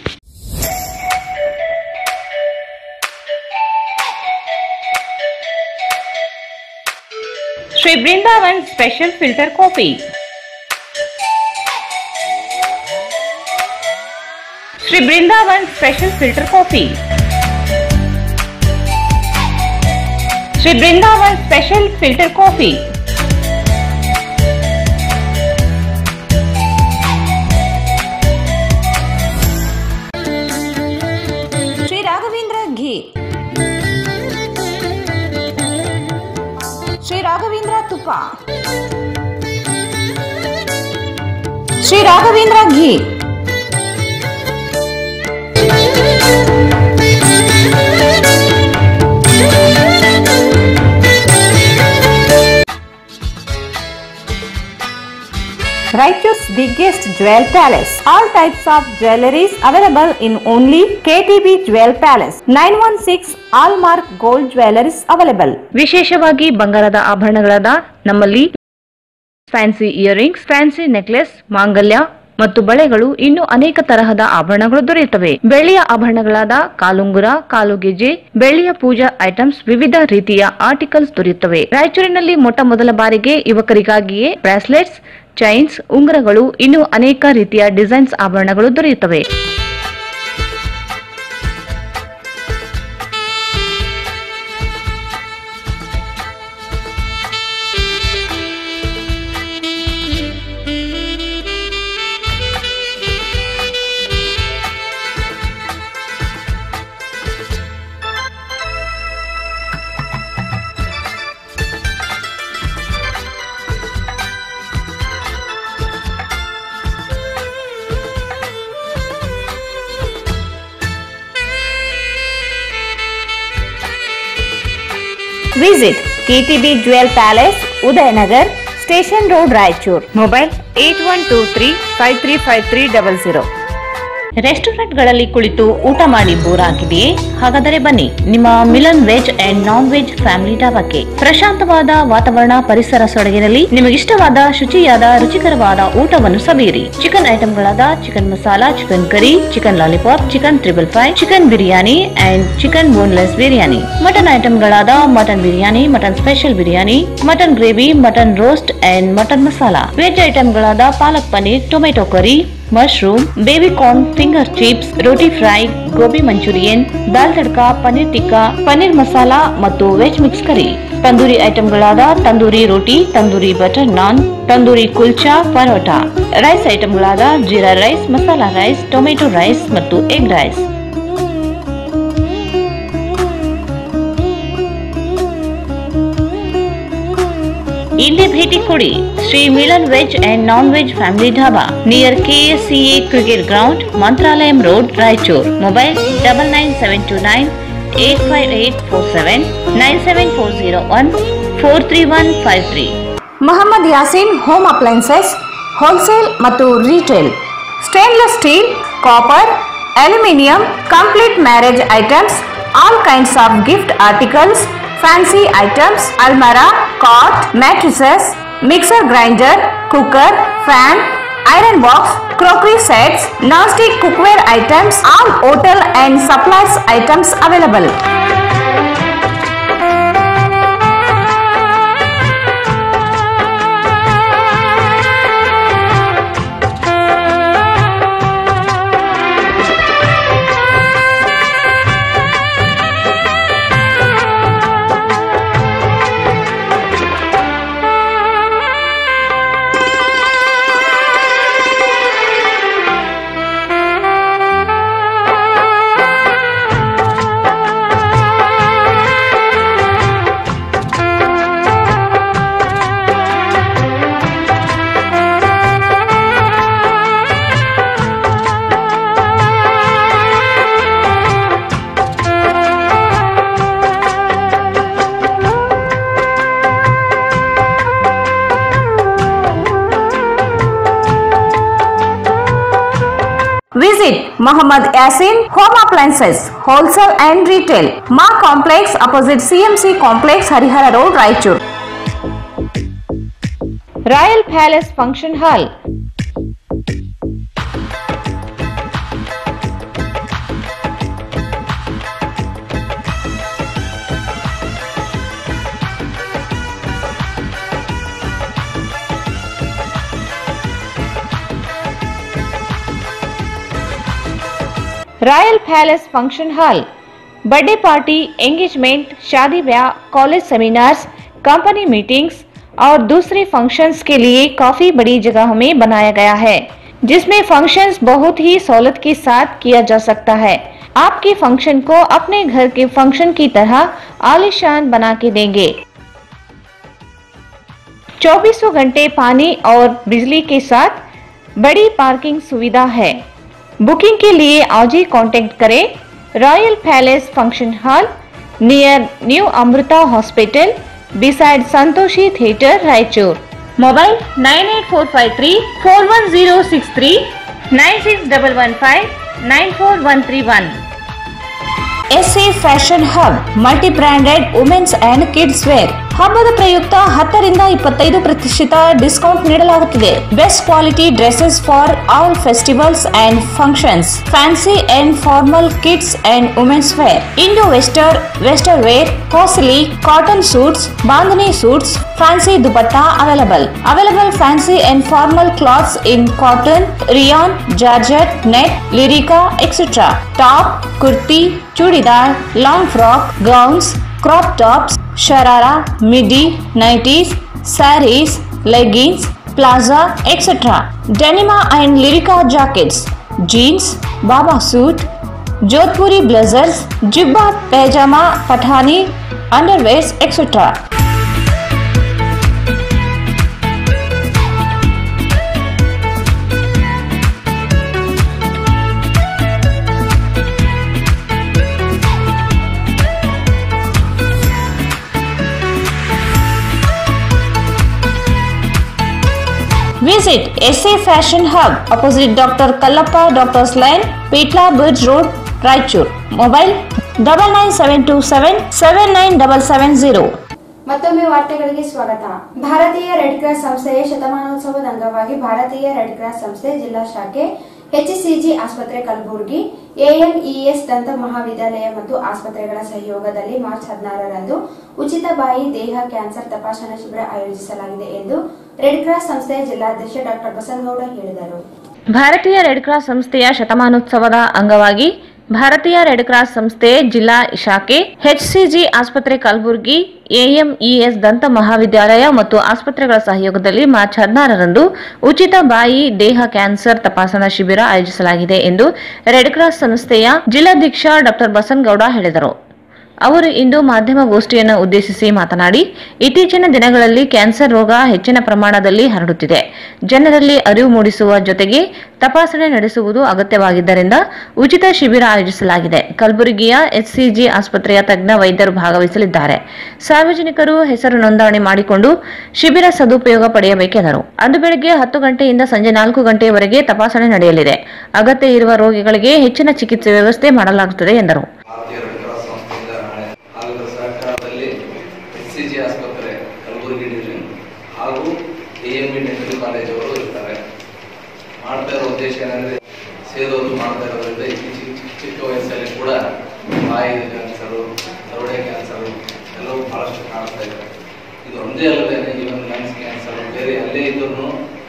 Shri Brindavan special filter coffee Shri Brindavan special filter coffee Shri Brindavan special filter coffee Shri Raghavendra ghee Shri Raghavendra ತುಪ್ಪ ಶ್ರೀ ರಾಘವೇಂದ್ರ ಘೀ Raichur's biggest jewel palace. All types of jewelries available in only KTB Jewel Palace. 916 Allmark Gold Jewelries available. ವಿಶೇಷವಾಗಿ ಬಂಗಾರದ ಆಭರಣಗಳಾದ ನಮ್ಮಲ್ಲಿ ಫ್ಯಾನ್ಸಿ ಇಯರಿಂಗ್ಸ್ ಫ್ಯಾನ್ಸಿ ನೆಕ್ಲೆಸ್ ಮಾಂಗಲ್ಯ ಮತ್ತು ಬಳೆಗಳು ಇನ್ನು ಅನೇಕ ತರಹದ ಆಭರಣಗಳು ದೊರೆಯುತ್ತವೆ ಬೆಳ್ಳಿಯ ಆಭರಣಗಳಾದ ಕಾಲುಂಗುರ ಕಾಲುಗೆಜೆ ಬೆಳ್ಳಿಯ ಪೂಜಾ ಐಟಮ್ಸ್ ವಿವಿಧ ರೀತಿಯ ಆರ್ಟಿಕಲ್ಸ್ ದೊರೆಯುತ್ತವೆ ರಾಯಚೂರಿನಲ್ಲಿ ಮೊಟ್ಟ ಮೊದಲ ಬಾರಿಗೆ ಯುವಕರಿಗಾಗಿಯೇ ಬ್ರಾಸ್ಲೆಟ್ಸ್ ಚೈನ್ಸ್ ಉಂಗುರಗಳು ಇನ್ನು ಅನೇಕ ರೀತಿಯ ಡಿಸೈನ್ಸ್ ಆಭರಣಗಳು ದೊರೆಯುತ್ತವೆ Visit KTB Jewel Palace, Udayanagar, Station Road, Raichur. Mobile 8123 535300. ರೆಸ್ಟೋರೆಂಟ್ಗಳಲ್ಲಿ ಕುಳಿತು ಊಟ ಮಾಡಿ ಬೋರ್ ಆಗಿದೆಯೇ ಹಾಗಾದರೆ ಬನ್ನಿ ನಿಮ್ಮ Milan veg and non veg family ಡಾಬಾಕ್ಕೆ ಪ್ರಶಾಂತವಾದ ವಾತಾವರಣ ಪರಿಸರ ಸೊಡಗಿನಲ್ಲಿ ನಿಮಗಿಷ್ಟವಾದ ಶುಚಿಯಾದ ರುಚಿಕರವಾದ ಊಟವನ್ನು ಸವಿಯಿರಿ ಚಿಕನ್ ಐಟಂಗಳಾದ chicken masala chicken curry chicken lollipop chicken triple fry chicken biryani and chicken boneless biryani mutton ಐಟಂಗಳಾದ mutton biryani mutton special biryani mutton gravy mutton roast and mutton masala veg ಐಟಂಗಳಾದ palak paneer tomato curry mushroom baby corn finger chips roti fry gobi manchurian dal tadka paneer tikka paneer masala ಮತ್ತು ವೆಜ್ ಮಿಕ್ಸ್ ಕರಿ ತಂದೂರಿ ಐಟಂಗಳಾದ ತಂದೂರಿ ರೋಟಿ ತಂದೂರಿ ಬಟರ್ ನಾನ್ ತಂದೂರಿ ಕುಲ್ಚಾ ಪರೋಟಾ ರೈಸ್ ಐಟಂಗಳಾದ jeera rice masala rice tomato rice ಮತ್ತು ಎಗ್ ರೈಸ್ ಇಲ್ಲಿ ಭೇಟಿ ಕೊಡಿ Shri Milan veg and non veg family dhaba near KSCA cricket ground Mantralayam road Raichur mobile double nine seven two nine eight five eight four seven nine seven four zero one four three one five three Mohammed Yasin home appliances wholesale ಮತ್ತು retail stainless steel copper aluminium complete marriage items all kinds of gift articles fancy items ಅಲ್ಮರಾ cot mattresses mixer grinder cooker fan iron box crockery sets non stick cookware items all hotel and supplies items available Visit Muhammad Yasin Home Appliances Wholesale and Retail Ma Complex opposite CMC Complex Harihara Road Raichur Royal Palace Function Hall royal palace function hall birthday party engagement शादी ब्याह कॉलेज सेमिनार्स कंपनी मीटिंग्स और दूसरे फंक्शंस के लिए काफी बड़ी जगह में बनाया गया है जिसमें फंक्शंस बहुत ही सहूलत के साथ किया जा सकता है आपके फंक्शन को अपने घर के फंक्शन की तरह आलिशान बना के देंगे चौबीसों घंटे पानी और बिजली के साथ बड़ी पार्किंग सुविधा है बुकिंग के लिए आज ही कांटेक्ट करें royal palace function hall near new Amrita hospital beside Santoshi theatre Raichur mobile nine eight four five three four one zero six three nine six double one five nine four one three one S A fashion hub multi branded women's and kids wear ಹಬ್ಬದ ಪ್ರಯುಕ್ತ ಹತ್ತರಿಂದ ಇಪ್ಪತ್ತೈದು ಪ್ರತಿಶತ ಡಿಸ್ಕೌಂಟ್ ನೀಡಲಾಗುತ್ತಿದೆ best quality dresses for all festivals and functions fancy and formal kids and women's wear Indo western western wear costly cotton suits bandhani suits fancy dupatta available available fancy and formal clothes in cotton rayon georgette net Lycra etcetera top kurti churidar long frock gowns crop tops, sharara, midi, nighties, saris, leggings, plaza, etc. Denima and Lyrica jackets, jeans, baba suit, Jodhpuri blazers, jibba, pajama, pathani, underwears, etc. Visit SA Fashion Hub opposite Dr. Kallappa Doctor's Lane, Petla Bridge Road, Raichur. Mobile double nine seven two seven seven nine double seven zero. ಮತ್ತೊಮ್ಮೆ ವಾರ್ತೆಗಳಿಗೆ ಸ್ವಾಗತ ಭಾರತೀಯ ರೆಡ್ ಕ್ರಾಸ್ ಸಂಸ್ಥೆಯ ಶತಮಾನೋತ್ಸವದ ಅಂಗವಾಗಿ ಭಾರತೀಯ ರೆಡ್ ಕ್ರಾಸ್ ಸಂಸ್ಥೆ ಜಿಲ್ಲಾ ಶಾಖೆ ಎಚ್ಸಿಜಿ ಆಸ್ಪತ್ರೆ ಕಲಬುರಗಿ ಎಎನ್ಇಎಸ್ ದಂತ ಮಹಾವಿದ್ಯಾಲಯ ಮತ್ತು ಆಸ್ಪತ್ರೆಗಳ ಸಹಯೋಗದಲ್ಲಿ ಮಾರ್ಚ್ ಹದಿನಾರರಂದು ಉಚಿತ ಬಾಯಿ ದೇಹ ಕ್ಯಾನ್ಸರ್ ತಪಾಸಣಾ ಶಿಬಿರ ಆಯೋಜಿಸಲಾಗಿದೆ ಎಂದು ರೆಡ್ ಕ್ರಾಸ್ ಸಂಸ್ಥೆಯ ಜಿಲ್ಲಾಧ್ಯಕ್ಷ ಡಾಕ್ಟರ್ ಬಸನಗೌಡ ಹೇಳಿದರು ಭಾರತೀಯ ರೆಡ್ ಕ್ರಾಸ್ ಸಂಸ್ಥೆಯ ಶತಮಾನೋತ್ಸವದ ಅಂಗವಾಗಿ ಭಾರತೀಯ ರೆಡ್ ಕ್ರಾಸ್ ಸಂಸ್ಥೆ ಜಿಲ್ಲಾ ಶಾಖೆ ಎಚ್ಸಿಜಿ ಆಸ್ಪತ್ರೆ ಕಲಬುರಗಿ ಎಎಂಇಎಸ್ ದಂತ ಮಹಾವಿದ್ಯಾಲಯ ಮತ್ತು ಆಸ್ಪತ್ರೆಗಳ ಸಹಯೋಗದಲ್ಲಿ ಮಾರ್ಚ್ ಹದಿನಾರರಂದು ಉಚಿತ ಬಾಯಿ ದೇಹ ಕ್ಯಾನ್ಸರ್ ತಪಾಸಣಾ ಶಿಬಿರ ಆಯೋಜಿಸಲಾಗಿದೆ ಎಂದು ರೆಡ್ ಕ್ರಾಸ್ ಸಂಸ್ಥೆಯ ಜಿಲ್ಲಾಧ್ಯಕ್ಷ ಡಾಕ್ಟರ್ ಬಸನಗೌಡ ಹೇಳಿದರು ಅವರು ಇಂದು ಮಾಧ್ಯಮಗೋಷ್ಠಿಯನ್ನು ಉದ್ದೇಶಿಸಿ ಮಾತನಾಡಿ ಇತ್ತೀಚಿನ ದಿನಗಳಲ್ಲಿ ಕ್ಯಾನ್ಸರ್ ರೋಗ ಹೆಚ್ಚಿನ ಪ್ರಮಾಣದಲ್ಲಿ ಹರಡುತ್ತಿದೆ ಜನರಲ್ಲಿ ಅರಿವು ಮೂಡಿಸುವ ಜೊತೆಗೆ ತಪಾಸಣೆ ನಡೆಸುವುದು ಅಗತ್ಯವಾಗಿದ್ದರಿಂದ ಉಚಿತ ಶಿಬಿರ ಆಯೋಜಿಸಲಾಗಿದೆ ಕಲಬುರಗಿಯ ಎಚ್ಸಿಜಿ ಆಸ್ಪತ್ರೆಯ ತಜ್ಞ ವೈದ್ಯರು ಭಾಗವಹಿಸಲಿದ್ದಾರೆ ಸಾರ್ವಜನಿಕರು ಹೆಸರು ನೋಂದಣಿ ಮಾಡಿಕೊಂಡು ಶಿಬಿರ ಸದುಪಯೋಗ ಪಡೆಯಬೇಕೆಂದರು ಅಂದು ಬೆಳಗ್ಗೆ ಹತ್ತು ಗಂಟೆಯಿಂದ ಸಂಜೆ ನಾಲ್ಕು ಗಂಟೆಯವರೆಗೆ ತಪಾಸಣೆ ನಡೆಯಲಿದೆ ಅಗತ್ಯ ಇರುವ ರೋಗಿಗಳಿಗೆ ಹೆಚ್ಚಿನ ಚಿಕಿತ್ಸೆ ವ್ಯವಸ್ಥೆ ಮಾಡಲಾಗುತ್ತದೆ ಎಂದರು ಭಾರತೀಯ ರೆಡ್ ಕ್ರಾಸ್ ಸಂಸ್ಥೆಯಿಂದ ನಾಳೆ ಆಗದ ಸಹಕಾರದಲ್ಲಿ ಎಸ್ ಸಿ ಜಿ ಆಸ್ಪತ್ರೆ ಕಲಬುರಗಿ ಡಿವಿಷನ್ ಹಾಗೂ A M B dental college ಅವರು ಇರ್ತಾರೆ ಮಾಡ್ತಾ ಇರೋ ಉದ್ದೇಶ ಏನಂದ್ರೆ ಸೇದೋದು ಮಾಡ್ತಾ ಇರೋದ್ರಿಂದ ಇತ್ತೀಚಿನ ಚಿಕ್ಕ ಚಿಕ್ಕ ವಯಸ್ಸಲ್ಲಿ ಕೂಡ ಬಾಯಿ ಕ್ಯಾನ್ಸರು ದರೋಡೆ ಕ್ಯಾನ್ಸರು ಎಲ್ಲವೂ ಬಹಳಷ್ಟು ಕಾಣಿಸ್ತಾ ಇದೆ ಇದು ಒಂದೇ ಅಲ್ಲದೆ ಈವನ್ ಲಂಗ್ಸ್ ಕ್ಯಾನ್ಸರ್ ಬೇರೆ ಎಲ್ಲೇ ಇದ್ರೂ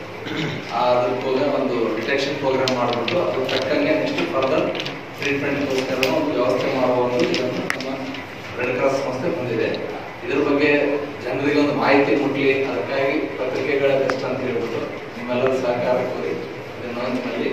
ಅದಕ್ಕೋಗ ಒಂದು ಡಿಟೆಕ್ಷನ್ ಪ್ರೋಗ್ರಾಮ್ ಮಾಡಿಬಿಟ್ಟು ಅದ್ರ ತಕ್ಕಂಗೆ ನೆಕ್ಸ್ಟ್ ಫರ್ದರ್ ಟ್ರೀಟ್ಮೆಂಟ್ಗೋಸ್ಕರ ಒಂದು ವ್ಯವಸ್ಥೆ ಮಾಡುವ ಒಂದು ಇದನ್ನು ನಮ್ಮ ರೆಡ್ ಕ್ರಾಸ್ ಸಂಸ್ಥೆ ಹೊಂದಿದೆ ಇದ್ರ ಬಗ್ಗೆ ಜನರಿಗೆ ಒಂದು ಮಾಹಿತಿ ಮುಟ್ಲಿ ಅದಕ್ಕಾಗಿ ಪತ್ರಿಕೆಗಳ ಬೆಸ್ಟ್ ಅಂತ ಹೇಳ್ಬಿಟ್ಟು ನಿಮ್ಮೆಲ್ಲರ ಸಹಕಾರ ಕೋರಿ ಇದನ್ನು ನಿಮ್ಮಲ್ಲಿ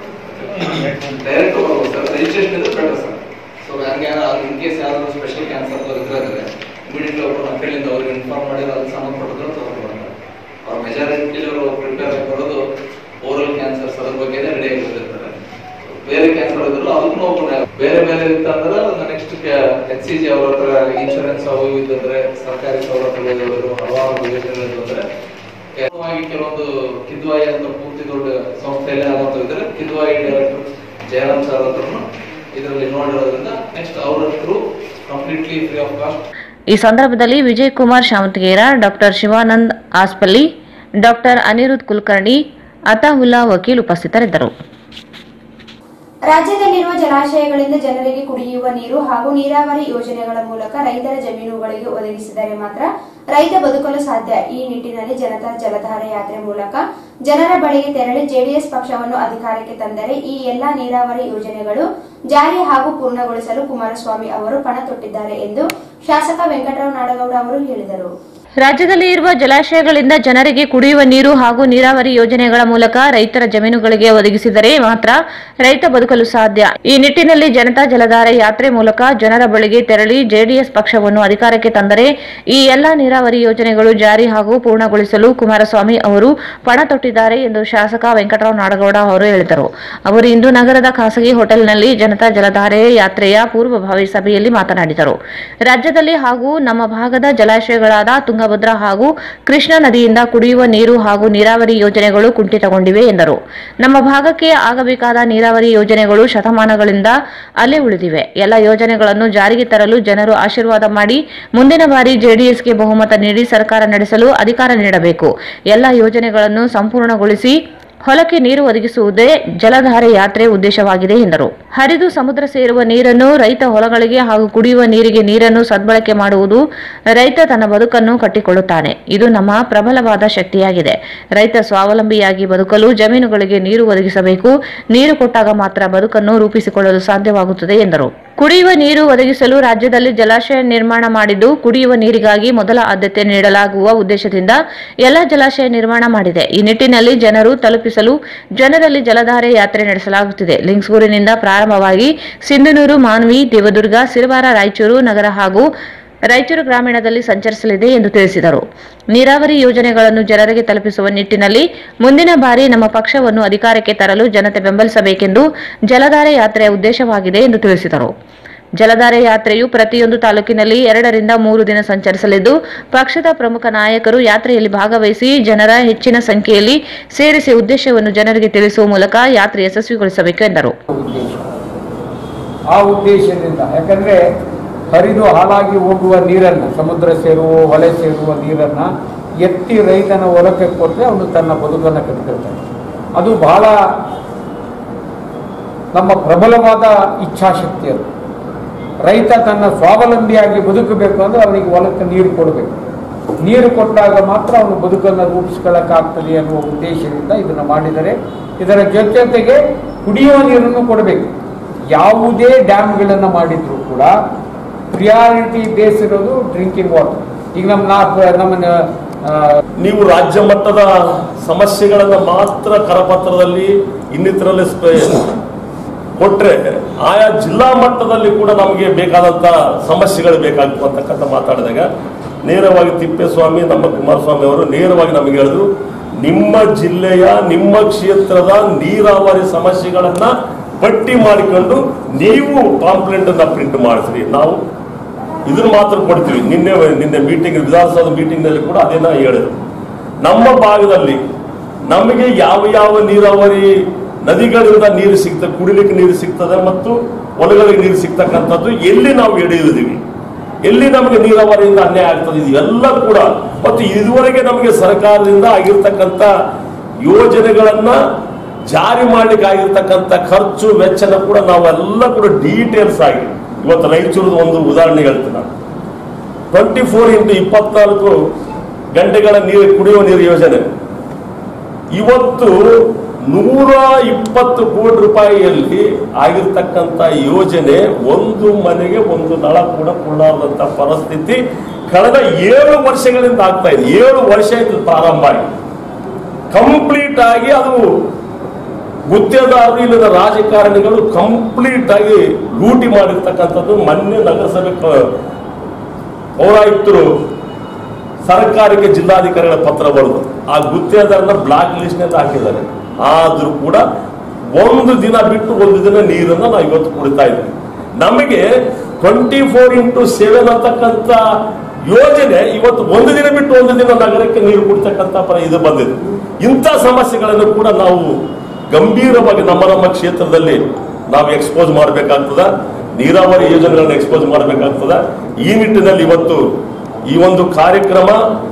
ಡೈರೆಕ್ಟ್ ಹೋಗ್ಬೋದು ಸರ್ ರಿಜಿಸ್ಟ್ರೇಷನ್ ಇದ್ರೆ ಬೇಡ ಸರ್ ಸೊ ಹಂಗೆ ಇನ್ ಕೇಸ್ ಯಾರಾದ್ರು ಸ್ಪೆಷಲ್ ಕ್ಯಾನ್ಸರ್ ಇದ್ರೆ ಇಮಿಡಿಯೇಟ್ಲಿ ಒಬ್ಬರು ಮಕ್ಕಳಿಂದ ಅವ್ರಿಗೆ ಇನ್ಫಾರ್ಮ್ ಮಾಡಿದ್ರೆ ಅದಕ್ಕೆ ಸಂಬಂಧಪಟ್ಟದ್ದು ತಗೊಂಡು ಬರ್ತಾರೆ ಅವ್ರ ಮೆಜಾರಿಟಿ ಅವರು ಪ್ರಿಪೇರ್ ಆಗಿ ಬರೋದು ಓರಲ್ ಕ್ಯಾನ್ಸರ್ಸ್ ಅದ್ರ ಬಗ್ಗೆನೇ ರೆಡಿ ಆಗಿ ಬಂದಿರ್ತಾರೆ ಬೇರೆ ಕ್ಯಾನ್ಸರ್ ಇದ್ರು ಅದಕ್ಕೂ ಒಬ್ಬನೇ ಬೇರೆ ಬೇರೆ ಇತ್ತಂದ್ರೆ ನೆಕ್ಸ್ಟ್ ಎಚ್ ಸಿ ಜಿ ಅವ್ರ ಹತ್ರ ಇನ್ಶೂರೆನ್ಸ್ ಅವು ಇವು ಇದ್ದಂದ್ರೆ ಸರ್ಕಾರಿ ಸೌಲಭ್ಯಗಳು ಹಲವಾರು ಯೋಜನೆಗಳು ಅಂದ್ರೆ ಕೆಲವೊಂದು ಕೆಲವೊಂದು ಕಿದ್ವಾಯಿ ಅಂತ ಪೂರ್ತಿ ದೊಡ್ಡ ಸಂಸ್ಥೆಯಲ್ಲಿ ಆದಂತ ಇದ್ರೆ ಕಿದ್ವಾಯಿ ಡೈರೆಕ್ಟರ್ ಜಯರಾಮ್ ಸರ್ ಹತ್ರನು ಇದರಲ್ಲಿ ನೋಡಿರೋದ್ರಿಂದ ನೆಕ್ಸ್ಟ್ ಅವ್ರ through completely free of cost ಈ ಸಂದರ್ಭದಲ್ಲಿ ವಿಜಯ್ ಕುಮಾರ್ ಶಾಮತಗೇರ ಡಾಕ್ಟರ್ ಶಿವಾನಂದ್ ಆಸ್ಪಲ್ಲಿ ಡಾಕ್ಟರ್ ಅನಿರುದ್ಧ್ ಕುಲಕರ್ಣಿ ಅತಾಹುಲ್ಲಾ ವಕೀಲ್ ಉಪಸ್ಥಿತರಿದ್ದರು ರಾಜ್ಯದಲ್ಲಿರುವ ಜಲಾಶಯಗಳಿಂದ ಜನರಿಗೆ ಕುಡಿಯುವ ನೀರು ಹಾಗೂ ನೀರಾವರಿ ಯೋಜನೆಗಳ ಮೂಲಕ ರೈತರ ಜಮೀನುಗಳಿಗೆ ಒದಗಿಸಿದರೆ ಮಾತ್ರ ರೈತ ಬದುಕಲು ಸಾಧ್ಯ ಈ ನಿಟ್ಟಿನಲ್ಲಿ ಜನತಾ ಜಲಧಾರೆ ಯಾತ್ರೆ ಮೂಲಕ ಜನರ ಬಳಿಗೆ ತೆರಳಿ ಜೆಡಿಎಸ್ ಪಕ್ಷವನ್ನು ಅಧಿಕಾರಕ್ಕೆ ತಂದರೆ ಈ ಎಲ್ಲಾ ನೀರಾವರಿ ಯೋಜನೆಗಳು ಜಾರಿ ಹಾಗೂ ಪೂರ್ಣಗೊಳಿಸಲು ಕುಮಾರಸ್ವಾಮಿ ಅವರು ಪಣ ತೊಟ್ಟಿದ್ದಾರೆ ಎಂದು ಶಾಸಕ ವೆಂಕಟರಾವ್ ನಾಡಗೌಡ ಅವರು ಹೇಳಿದರು ರಾಜ್ಯದಲ್ಲಿ ಇರುವ ಜಲಾಶಯಗಳಿಂದ ಜನರಿಗೆ ಕುಡಿಯುವ ನೀರು ಹಾಗೂ ನೀರಾವರಿ ಯೋಜನೆಗಳ ಮೂಲಕ ರೈತರ ಜಮೀನುಗಳಿಗೆ ಒದಗಿಸಿದರೆ ಮಾತ್ರ ರೈತ ಬದುಕಲು ಸಾಧ್ಯ ಈ ನಿಟ್ಟಿನಲ್ಲಿ ಜನತಾ ಜಲಧಾರೆ ಯಾತ್ರೆ ಮೂಲಕ ಜನರ ಬಳಿಗೆ ತೆರಳಿ ಜೆಡಿಎಸ್ ಪಕ್ಷವನ್ನು ಅಧಿಕಾರಕ್ಕೆ ತಂದರೆ ಈ ಎಲ್ಲಾ ನೀರಾವರಿ ಯೋಜನೆಗಳು ಜಾರಿ ಹಾಗೂ ಪೂರ್ಣಗೊಳಿಸಲು ಕುಮಾರಸ್ವಾಮಿ ಅವರು ಪಣ ತೊಟ್ಟಿದ್ದಾರೆ ಎಂದು ಶಾಸಕ ವೆಂಕಟರಾವ್ ನಾಡಗೌಡ ಅವರು ಹೇಳಿದರು ಅವರು ಇಂದು ನಗರದ ಖಾಸಗಿ ಹೋಟೆಲ್ನಲ್ಲಿ ಜನತಾ ಜಲಧಾರೆ ಯಾತ್ರೆಯ ಪೂರ್ವಭಾವಿ ಸಭೆಯಲ್ಲಿ ಮಾತನಾಡಿದರು ರಾಜ್ಯದಲ್ಲಿ ಹಾಗೂ ನಮ್ಮ ಭಾಗದ ಜಲಾಶಯಗಳಾದ ತುಂಗ ತುಂಗಭದ್ರಾ ಹಾಗೂ ಕೃಷ್ಣಾ ನದಿಯಿಂದ ಕುಡಿಯುವ ನೀರು ಹಾಗೂ ನೀರಾವರಿ ಯೋಜನೆಗಳು ಕುಂಠಿತಗೊಂಡಿವೆ ಎಂದರು ನಮ್ಮ ಭಾಗಕ್ಕೆ ಆಗಬೇಕಾದ ನೀರಾವರಿ ಯೋಜನೆಗಳು ಶತಮಾನಗಳಿಂದ ಅಲ್ಲೇ ಉಳಿದಿವೆ ಎಲ್ಲ ಯೋಜನೆಗಳನ್ನು ಜಾರಿಗೆ ತರಲು ಜನರು ಆಶೀರ್ವಾದ ಮಾಡಿ ಮುಂದಿನ ಬಾರಿ ಜೆಡಿಎಸ್ಗೆ ಬಹುಮತ ನೀಡಿ ಸರ್ಕಾರ ನಡೆಸಲು ಅಧಿಕಾರ ನೀಡಬೇಕು ಎಲ್ಲ ಯೋಜನೆಗಳನ್ನು ಸಂಪೂರ್ಣಗೊಳಿಸಿ ಹೊಲಕ್ಕೆ ನೀರು ಒದಗಿಸುವುದೇ ಜಲಧಾರೆ ಯಾತ್ರೆ ಉದ್ದೇಶವಾಗಿದೆ ಎಂದರು ಹರಿದು ಸಮುದ್ರ ಸೇರುವ ನೀರನ್ನು ರೈತ ಹೊಲಗಳಿಗೆ ಹಾಗೂ ಕುಡಿಯುವ ನೀರಿಗೆ ನೀರನ್ನು ಸದ್ಬಳಕೆ ಮಾಡುವುದು ರೈತ ತನ್ನ ಬದುಕನ್ನು ಕಟ್ಟಿಕೊಳ್ಳುತ್ತಾನೆ ಇದು ನಮ್ಮ ಪ್ರಬಲವಾದ ಶಕ್ತಿಯಾಗಿದೆ ರೈತ ಸ್ವಾವಲಂಬಿಯಾಗಿ ಬದುಕಲು ಜಮೀನುಗಳಿಗೆ ನೀರು ಒದಗಿಸಬೇಕು ನೀರು ಕೊಟ್ಟಾಗ ಮಾತ್ರ ಬದುಕನ್ನು ರೂಪಿಸಿಕೊಳ್ಳಲು ಸಾಧ್ಯವಾಗುತ್ತದೆ ಎಂದರು ಕುಡಿಯುವ ನೀರು ಒದಗಿಸಲು ರಾಜ್ಯದಲ್ಲಿ ಜಲಾಶಯ ನಿರ್ಮಾಣ ಮಾಡಿದ್ದು ಕುಡಿಯುವ ನೀರಿಗಾಗಿ ಮೊದಲ ಆದ್ಯತೆ ನೀಡಲಾಗುವ ಉದ್ದೇಶದಿಂದ ಎಲ್ಲ ಜಲಾಶಯ ನಿರ್ಮಾಣ ಮಾಡಿದೆ ಈ ನಿಟ್ಟಿನಲ್ಲಿ ಜನರು ತಲುಪಿಸಲು ಜನರಲ್ಲಿ ಜಲಧಾರೆ ಯಾತ್ರೆ ನಡೆಸಲಾಗುತ್ತಿದೆ ಲಿಂಗ್ಸ್ಗೂರಿನಿಂದ ಪ್ರಾರಂಭವಾಗಿ ಸಿಂಧನೂರು ಮಾನ್ವಿ ದೇವದುರ್ಗ ಸಿರವಾರ ರಾಯಚೂರು ನಗರ ಹಾಗೂ ರಾಯಚೂರು ಗ್ರಾಮೀಣದಲ್ಲಿ ಸಂಚರಿಸಲಿದೆ ಎಂದು ತಿಳಿಸಿದರು ನೀರಾವರಿ ಯೋಜನೆಗಳನ್ನು ಜನರಿಗೆ ತಲುಪಿಸುವ ನಿಟ್ಟಿನಲ್ಲಿ ಮುಂದಿನ ಬಾರಿ ನಮ್ಮ ಪಕ್ಷವನ್ನು ಅಧಿಕಾರಕ್ಕೆ ತರಲು ಜನತೆ ಬೆಂಬಲಿಸಬೇಕೆಂದು ಜಲಧಾರೆ ಯಾತ್ರೆಯ ಉದ್ದೇಶವಾಗಿದೆ ಎಂದು ತಿಳಿಸಿದರು ಜಲಧಾರೆ ಯಾತ್ರೆಯು ಪ್ರತಿಯೊಂದು ತಾಲೂಕಿನಲ್ಲಿ ಎರಡರಿಂದ ಮೂರು ದಿನ ಸಂಚರಿಸಲಿದ್ದು ಪಕ್ಷದ ಪ್ರಮುಖ ನಾಯಕರು ಯಾತ್ರೆಯಲ್ಲಿ ಭಾಗವಹಿಸಿ ಜನರ ಹೆಚ್ಚಿನ ಸಂಖ್ಯೆಯಲ್ಲಿ ಸೇರಿಸಿ ಉದ್ದೇಶವನ್ನು ಜನರಿಗೆ ತಿಳಿಸುವ ಮೂಲಕ ಯಾತ್ರೆ ಯಶಸ್ವಿಗೊಳಿಸಬೇಕು ಎಂದರು ಉದ್ದೇಶ ಆ ಉದ್ದೇಶದಿಂದ ಯಾಕಂದರೆ ಹರಿದು ಹಾಳಾಗಿ ಹೋಗುವ ನೀರನ್ನು ಸಮುದ್ರ ಸೇರುವ ಹೊಳೆ ಸೇರುವ ನೀರನ್ನು ಎತ್ತಿ ರೈತನ ಹೊಲಕ್ಕೆ ಕೊಟ್ಟರೆ ಅವನು ತನ್ನ ಬದುಕನ್ನು ಕಟ್ಕೊಳ್ತಾನೆ ಅದು ಬಹಳ ನಮ್ಮ ಪ್ರಬಲವಾದ ಇಚ್ಛಾಶಕ್ತಿ ಅದು ರೈತ ತನ್ನ ಸ್ವಾವಲಂಬಿಯಾಗಿ ಬದುಕಬೇಕು ಅಂದರೆ ಅವನಿಗೆ ಹೊಲಕ್ಕೆ ನೀರು ಕೊಡಬೇಕು ನೀರು ಕೊಟ್ಟಾಗ ಮಾತ್ರ ಅವನು ಬದುಕನ್ನು ರೂಪಿಸ್ಕೊಳ್ಳೋಕ್ಕಾಗ್ತದೆ ಅನ್ನುವ ಉದ್ದೇಶದಿಂದ ಇದನ್ನು ಮಾಡಿದರೆ ಇದರ ಜೊತೆಗೆ ಕುಡಿಯುವ ನೀರನ್ನು ಕೊಡಬೇಕು ಯಾವುದೇ ಡ್ಯಾಮ್ಗಳನ್ನು ಮಾಡಿದ್ರು ಕೂಡ ಪ್ರಿಯಾರಿಟಿ ಬೇಸ್ ಇರೋದು ಡ್ರಿಂಕಿಂಗ್ ವಾಟರ್ ಈಗ ನಮ್ಮ ನಾ ನಮ್ಮ ಆ, ನೀವು ರಾಜ್ಯ ಮಟ್ಟದ ಸಮಸ್ಯೆಗಳನ್ನು ಮಾತ್ರ ಕರಪತ್ರದಲ್ಲಿ ಇನ್ನಿತರಲ್ಲಿ ಸ್ಪ- ಕೊಟ್ರೆ ಆಯಾ ಜಿಲ್ಲಾ ಮಟ್ಟದಲ್ಲಿ ಕೂಡ ನಮಗೆ ಬೇಕಾದಂತ ಸಮಸ್ಯೆಗಳು ಬೇಕಾಗ್ತವೆ ಅಂತಕ್ಕಂಥ ಮಾತಾಡಿದಾಗ ನೇರವಾಗಿ ತಿಪ್ಪೇಸ್ವಾಮಿ ನಮ್ಮ ಕುಮಾರಸ್ವಾಮಿ ಅವರು ನೇರವಾಗಿ ನಮಗೆ ಹೇಳಿದ್ರು ನಿಮ್ಮ ಜಿಲ್ಲೆಯ ನಿಮ್ಮ ಕ್ಷೇತ್ರದ ನೀರಾವರಿ ಸಮಸ್ಯೆಗಳನ್ನ ಪಟ್ಟಿ ಮಾಡಿಕೊಂಡು ನೀವು ಪಾಂಪ್ಲೆಂಟ್ ಅನ್ನ ಪ್ರಿಂಟ್ ಮಾಡಿಸ್ರಿ ನಾವು ಇದನ್ನ ಮಾತ್ರ ಕೊಡ್ತೀವಿ ನಿನ್ನೆ ನಿನ್ನೆ ಮೀಟಿಂಗ್ ವಿಧಾನಸೌಧ ಮೀಟಿಂಗ್ ನಲ್ಲಿ ಕೂಡ ಅದೇನ ಹೇಳಿದ್ರು ನಮ್ಮ ಭಾಗದಲ್ಲಿ ನಮಗೆ ಯಾವ ಯಾವ ನೀರಾವರಿ ನದಿಗಳಿಂದ ನೀರು ಸಿಗ್ತದೆ ಕುಡಿಲಿಕ್ಕೆ ನೀರು ಸಿಗ್ತದೆ ಮತ್ತು ಹೊಲಗಳಿಗೆ ನೀರು ಸಿಗ್ತಕ್ಕಂಥದ್ದು ಎಲ್ಲಿ ನಾವು ಎಡೆಯುವುದಿವಿ ಎಲ್ಲಿ ನಮಗೆ ನೀರಾವರಿಯಿಂದ ಅನ್ಯಾಯ ಆಗ್ತದೆ ಇದೆಲ್ಲ ಕೂಡ ಮತ್ತು ಇದುವರೆಗೆ ನಮಗೆ ಸರ್ಕಾರದಿಂದ ಆಗಿರ್ತಕ್ಕಂಥ ಯೋಜನೆಗಳನ್ನ ಜಾರಿ ಮಾಡ್ಲಿಕ್ಕೆ ಆಗಿರ್ತಕ್ಕಂಥ ಖರ್ಚು ವೆಚ್ಚನ ಕೂಡ ನಾವೆಲ್ಲ ಕೂಡ ಡೀಟೇಲ್ಸ್ ಆಗಿ ಇವತ್ತು ರಾಯಚೂರದ ಒಂದು ಉದಾಹರಣೆ ಹೇಳ್ತೀನಿ ನಾನು ಟ್ವೆಂಟಿ ಫೋರ್ ಇಂಟು ಇಪ್ಪತ್ನಾಲ್ಕು ಗಂಟೆಗಳ ನೀರು ಕುಡಿಯುವ ನೀರು ಯೋಜನೆ ಇವತ್ತು ನೂರ ಇಪ್ಪತ್ತು ಕೋಟಿ ರೂಪಾಯಿಯಲ್ಲಿ ಆಗಿರ್ತಕ್ಕಂಥ ಯೋಜನೆ ಒಂದು ಮನೆಗೆ ಒಂದು ನಳ ಕೂಡ ಕೊಳ್ಳಾರದಂತ ಪರಿಸ್ಥಿತಿ ಕಳೆದ ಏಳು ವರ್ಷಗಳಿಂದ ಆಗ್ತಾ ಇದೆ ಏಳು ವರ್ಷ ಇದು ಪ್ರಾರಂಭ ಆಗಿ ಕಂಪ್ಲೀಟ್ ಆಗಿ ಅದು ಗುತ್ತೇದಾರರು ಇಲ್ಲದ ರಾಜಕಾರಣಿಗಳು ಕಂಪ್ಲೀಟ್ ಆಗಿ ಲೂಟಿ ಮಾಡಿರ್ತಕ್ಕಂಥದ್ದು ಮೊನ್ನೆ ನಗರಸಭೆ ಕ- ಪೌರಾಯುಕ್ತರು ಸರ್ಕಾರಕ್ಕೆ ಜಿಲ್ಲಾಧಿಕಾರಿಗಳ ಪತ್ರ ಬರೆದು ಆ ಗುತ್ತೇದಾರನ ಬ್ಲಾಕ್ ಲಿಸ್ಟ್ ನಲ್ಲಿ ಹಾಕಿದ್ದಾರೆ ಆದ್ರೂ ಕೂಡ ಒಂದು ದಿನ ಬಿಟ್ಟು ಒಂದು ದಿನ ನೀರನ್ನ ನಾವು ಇವತ್ತು ಕುಡಿತಾ ಇದ್ವಿ ನಮಗೆ ಟ್ವೆಂಟಿ ಫೋರ್ ಇಂಟು ಸೆವೆನ್ ಅಂತಕ್ಕಂಥ ಯೋಜನೆ ಇವತ್ತು ಒಂದು ದಿನ ಬಿಟ್ಟು ಒಂದು ದಿನ ನಗರಕ್ಕೆ ನೀರು ಕುಡಿತಕ್ಕಂಥ ಪರ ಇದು ಬಂದಿದೆ ಇಂಥ ಸಮಸ್ಯೆಗಳನ್ನು ಕೂಡ ನಾವು ಗಂಭೀರವಾಗಿ ನಮ್ಮ ನಮ್ಮ ಕ್ಷೇತ್ರದಲ್ಲಿ ನಾವು ಎಕ್ಸ್ಪೋಸ್ ಮಾಡಬೇಕಾಗ್ತದ ನೀರಾವರಿ ಯೋಜನೆಗಳನ್ನ ಎಕ್ಸ್ಪೋಸ್ ಮಾಡಬೇಕಾಗ್ತದ ಈ ನಿಟ್ಟಿನಲ್ಲಿ ಇವತ್ತು ಈ ಒಂದು ಕಾರ್ಯಕ್ರಮ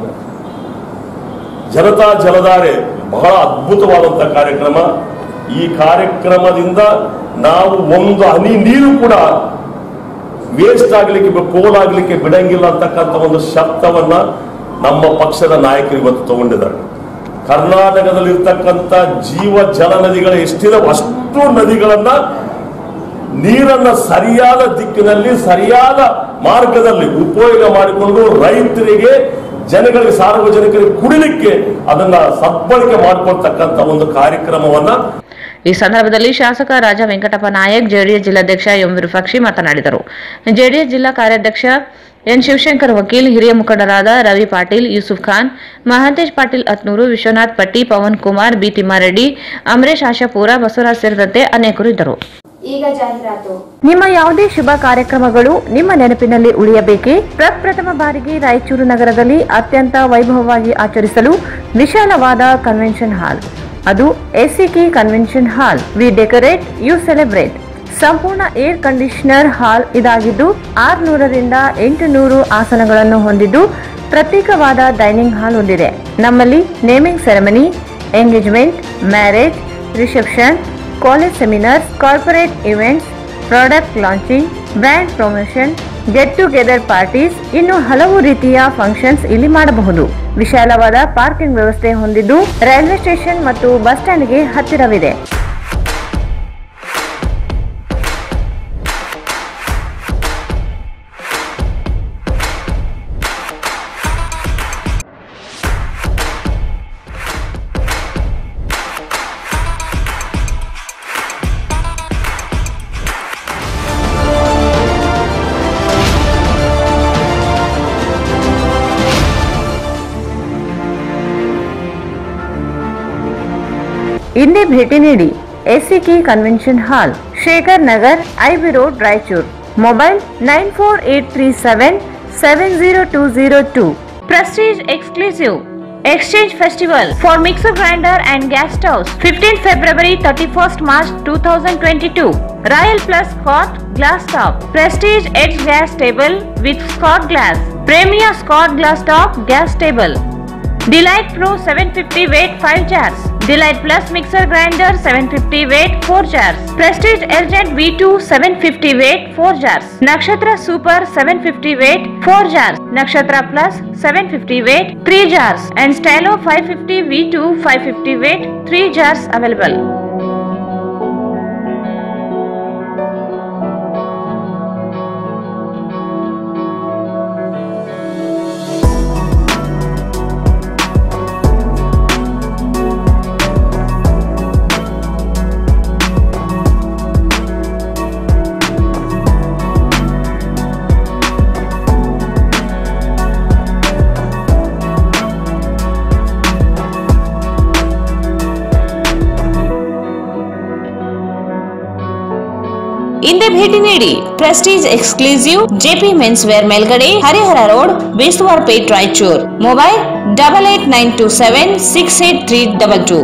ಜನತಾ ಜಲಧಾರೆ ಬಹಳ ಅದ್ಭುತವಾದಂತಹ ಕಾರ್ಯಕ್ರಮ ಈ ಕಾರ್ಯಕ್ರಮದಿಂದ ನಾವು ಒಂದು ಹನಿ ನೀರು ಕೂಡ ವೇಸ್ಟ್ ಆಗ್ಲಿಕ್ಕೆ ಬಿ- ಪೋಲಾಗ್ಲಿಕ್ಕೆ ಬಿಡಂಗಿಲ್ಲ ಅಂತಕ್ಕಂಥ ಒಂದು ಶಬ್ದವನ್ನ ನಮ್ಮ ಪಕ್ಷದ ನಾಯಕರು ಇವತ್ತು ತಗೊಂಡಿದ್ದಾರೆ ಕರ್ನಾಟಕದಲ್ಲಿ ಇರ್ತಕ್ಕಂಥ ಜೀವ ಜಲ ನದಿಗಳು ಎಷ್ಟಿದಾವೆ ಅಷ್ಟು ನದಿಗಳನ್ನ ನೀರನ್ನ ಸರಿಯಾದ ದಿಕ್ಕಿನಲ್ಲಿ ಸರಿಯಾದ ಮಾರ್ಗದಲ್ಲಿ ಉಪಯೋಗ ಮಾಡಿಕೊಂಡು ರೈತರಿಗೆ ಜನಗಳಿಗೆ ಸಾರ್ವಜನಿಕರಿಗೆ ಕುಡಿಲಿಕ್ಕೆ ಅದನ್ನ ಸದ್ಬಳಕೆ ಮಾಡ್ಕೊಳ್ತಕ್ಕಂಥ ಒಂದು ಕಾರ್ಯಕ್ರಮವನ್ನ ಈ ಸಂದರ್ಭದಲ್ಲಿ ಶಾಸಕ ರಾಜ ವೆಂಕಟಪ್ಪ ನಾಯಕ್ ಜೆಡಿಎಸ್ ಜಿಲ್ಲಾಧ್ಯಕ್ಷ ಎಂ ವಿರೂಪಾಕ್ಷಿ ಮಾತನಾಡಿದರು ಜೆಡಿಎಸ್ ಜಿಲ್ಲಾ ಕಾರ್ಯಾಧ್ಯಕ್ಷ ಎನ್ ಶಿವಶಂಕರ್ ವಕೀಲ್ ಹಿರಿಯ ಮುಖಂಡರಾದ ರವಿ ಪಾಟೀಲ್ ಯೂಸುಫ್ ಖಾನ್ ಮಹಾಂತೇಶ್ ಪಾಟೀಲ್ ಅತ್ನೂರು ವಿಶ್ವನಾಥ್ ಪಟ್ಟಿ ಪವನ್ ಕುಮಾರ್ ಬಿ ತಿಮ್ಮಾರೆಡ್ಡಿ ಅಮರೇಶ್ ಆಶಾಪುರ ಬಸವರಾಜ್ ಸೇರಿದಂತೆ ಅನೇಕರು ಇದ್ದರು ಈಗ ಜಾಹೀರಾತು ನಿಮ್ಮ ಯಾವುದೇ ಶುಭ ಕಾರ್ಯಕ್ರಮಗಳು ನಿಮ್ಮ ನೆನಪಿನಲ್ಲಿ ಉಳಿಯಬೇಕೇ ಪ್ರಪ್ರಥಮ ಬಾರಿಗೆ ರಾಯಚೂರು ನಗರದಲ್ಲಿ ಅತ್ಯಂತ ವೈಭವವಾಗಿ ಆಚರಿಸಲು ವಿಶಾಲವಾದ ಕನ್ವೆನ್ಷನ್ ಹಾಲ್ ಅದು ACK convention hall we decorate you celebrate ಸಂಪೂರ್ಣ ಏರ್ ಕಂಡೀಷನರ್ ಹಾಲ್ ಇದಾಗಿದ್ದು ಆರುನೂರರಿಂದ ಎಂಟು ನೂರು ಆಸನಗಳನ್ನು ಹೊಂದಿದ್ದು ಪ್ರತ್ಯೇಕವಾದ ಡೈನಿಂಗ್ ಹಾಲ್ ಹೊಂದಿದೆ ನಮ್ಮಲ್ಲಿ naming ceremony engagement marriage reception college seminars corporate events product launching brand promotion get together parties ಇನ್ನು ಹಲವು ರೀತಿಯ ಫಂಕ್ಷನ್ಸ್ ಇಲ್ಲಿ ಮಾಡಬಹುದು ವಿಶಾಲವಾದ ಪಾರ್ಕಿಂಗ್ ವ್ಯವಸ್ಥೆ ಹೊಂದಿದ್ದು ರೈಲ್ವೆ ಸ್ಟೇಷನ್ ಮತ್ತು ಬಸ್ ಸ್ಟ್ಯಾಂಡ್ಗೆ ಹತ್ತಿರವಿದೆ ಇಂದೇ ಭೇಟಿ ನೀಡಿ ACK convention hall Shekhar Nagar IB road Raichur mobile nine four eight three seven seven zero two zero two Prestige exclusive exchange festival for mixer grinder and gas stoves fifteen February thirty first March two thousand twenty two royal plus Schott glass top Prestige edge gas table with Schott glass Premia Schott glass top gas table Delight Pro 750 weight 5 jars. Delight Plus mixer grinder 750 weight 4 jars. Prestige Urgent V2 750 weight 4 jars. Nakshatra Super 750 weight 4 jars. Nakshatra Plus 750 weight 3 jars. And Stylo 550 V2 550 weight 3 jars available. ಹಿಂದೆ ಭೇಟಿ ನೀಡಿ Prestige exclusive JP men's wear ಮೇಲ್ಗಡೆ Harihara road ಬೇಸ್ವಾರ್ plate Raichur mobile double eight nine two seven six eight three double two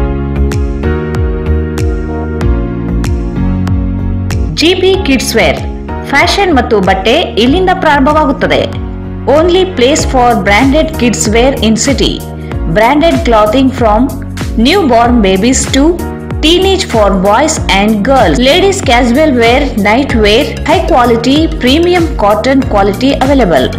GP kids wear fashion ಮತ್ತು ಬಟ್ಟೆ ಇಲ್ಲಿಂದ ಪ್ರಾರಂಭವಾಗುತ್ತದೆ only place for branded kids wear in city branded clothing from newborn babies to teenage for boys and girls ladies casual wear night wear high quality premium cotton quality available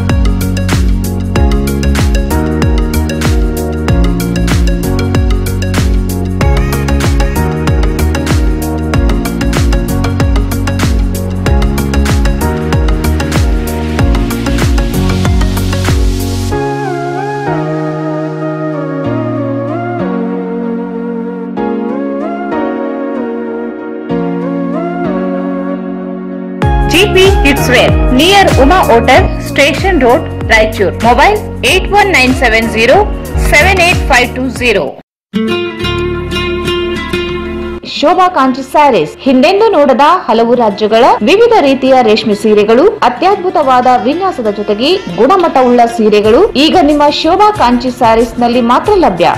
GP kids wear near Uma hotel station road Raichur mobile eight one nine seven zero seven eight five two zero Shobha Kanchi sarees ಹಿಂದೆಂದೂ ನೋಡದ ಹಲವು ರಾಜ್ಯಗಳ ವಿವಿಧ ರೀತಿಯ ರೇಷ್ಮೆ ಸೀರೆಗಳು ಅತ್ಯದ್ಭುತವಾದ ವಿನ್ಯಾಸದ ಜೊತೆಗೆ ಗುಣಮಟ್ಟವುಳ್ಳ ಸೀರೆಗಳು ಈಗ ನಿಮ್ಮ ಶೋಭಾ ಕಾಂಚಿ ಸ್ಯಾರೀಸ್ ನಲ್ಲಿ ಮಾತ್ರ ಲಭ್ಯ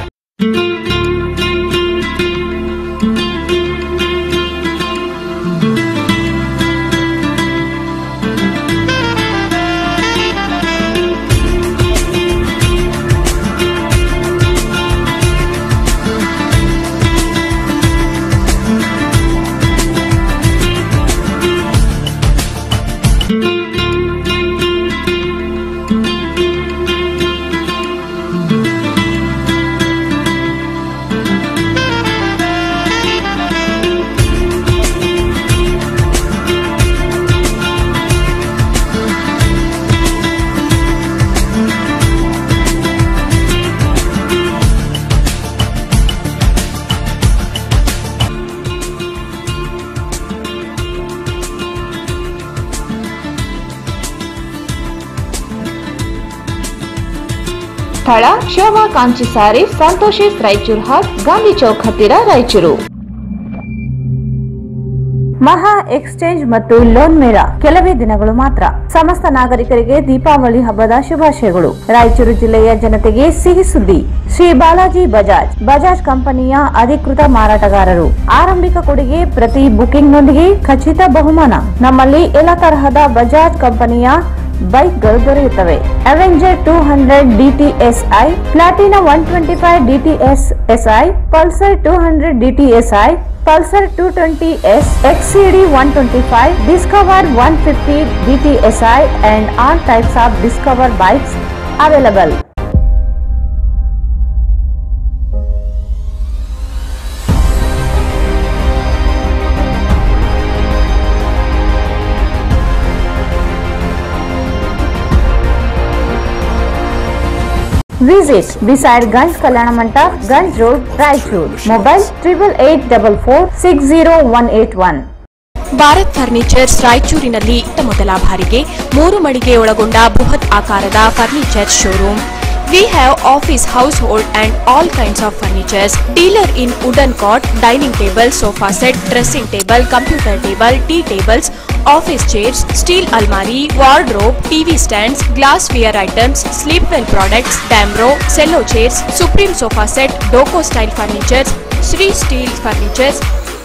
ಸ್ಥಳ ಶೋಭಾ ಕಾಂಚಿ ಸಾರಿ ಸಂತೋಷಿಸ್ ರಾಯಚೂರ್ ಹಾಟ್ ಗಾಂಧಿ ಚೌಕ್ ಹತ್ತಿರ ರಾಯಚೂರು ಮಹಾ ಎಕ್ಸ್ಚೇಂಜ್ ಮತ್ತು ಲೋನ್ ಮೇಳ ಕೆಲವೇ ದಿನಗಳು ಮಾತ್ರ ಸಮಸ್ತ ನಾಗರಿಕರಿಗೆ ದೀಪಾವಳಿ ಹಬ್ಬದ ಶುಭಾಶಯಗಳು ರಾಯಚೂರು ಜಿಲ್ಲೆಯ ಜನತೆಗೆ ಸಿಹಿ ಸುದ್ದಿ ಶ್ರೀ ಬಾಲಾಜಿ ಬಜಾಜ್ ಬಜಾಜ್ ಕಂಪನಿಯ ಅಧಿಕೃತ ಮಾರಾಟಗಾರರು ಆರಂಭಿಕ ಕೊಡುಗೆ ಪ್ರತಿ ಬುಕಿಂಗ್ನೊಂದಿಗೆ ಖಚಿತ ಬಹುಮಾನ ನಮ್ಮಲ್ಲಿ ಎಲ್ಲ ತರಹದ ಬಜಾಜ್ ಕಂಪನಿಯ ಬೈಕ್ಗಳು ದೊರೆಯುತ್ತವೆ Avenger two hundred DTSI Platina one twenty five DTS SI Pulsar two hundred DTSI Pulsar two twenty S XCD one twenty five Discover one fifty DTSI and all types of Discover bikes available Visit beside Ganj Kalyana Mandap, Ganj Road, Raichur. Mobile triple eight double four six zero one eight one. Bharat furnitures ರಾಯಚೂರಿನಲ್ಲಿ ಇತ್ತ ಮೊದಲ ಬಾರಿಗೆ ಮೂರು ಮಳಿಗೆ ಒಳಗೊಂಡ ಬೃಹತ್ ಆಕಾರದ furniture showroom we have office household and all kinds of furnitures dealer in wooden cot dining table sofa set dressing table computer table tea tables office chairs steel ಅಲ್ಮಾರಿ wardrobe TV stands glassware items Sleepwell products Damro Cello chairs Supreme sofa set ಡೋಕೋ style furnitures Shri steel furnitures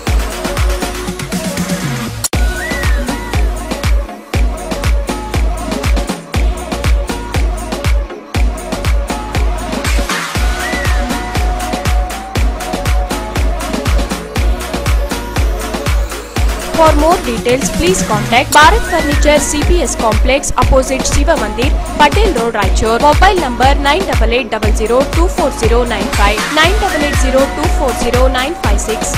For more details, please contact Bharat Furniture CPS Complex opposite Shiva Mandir, Patel Road, Raichur. Mobile number 9880240959, 9880240956,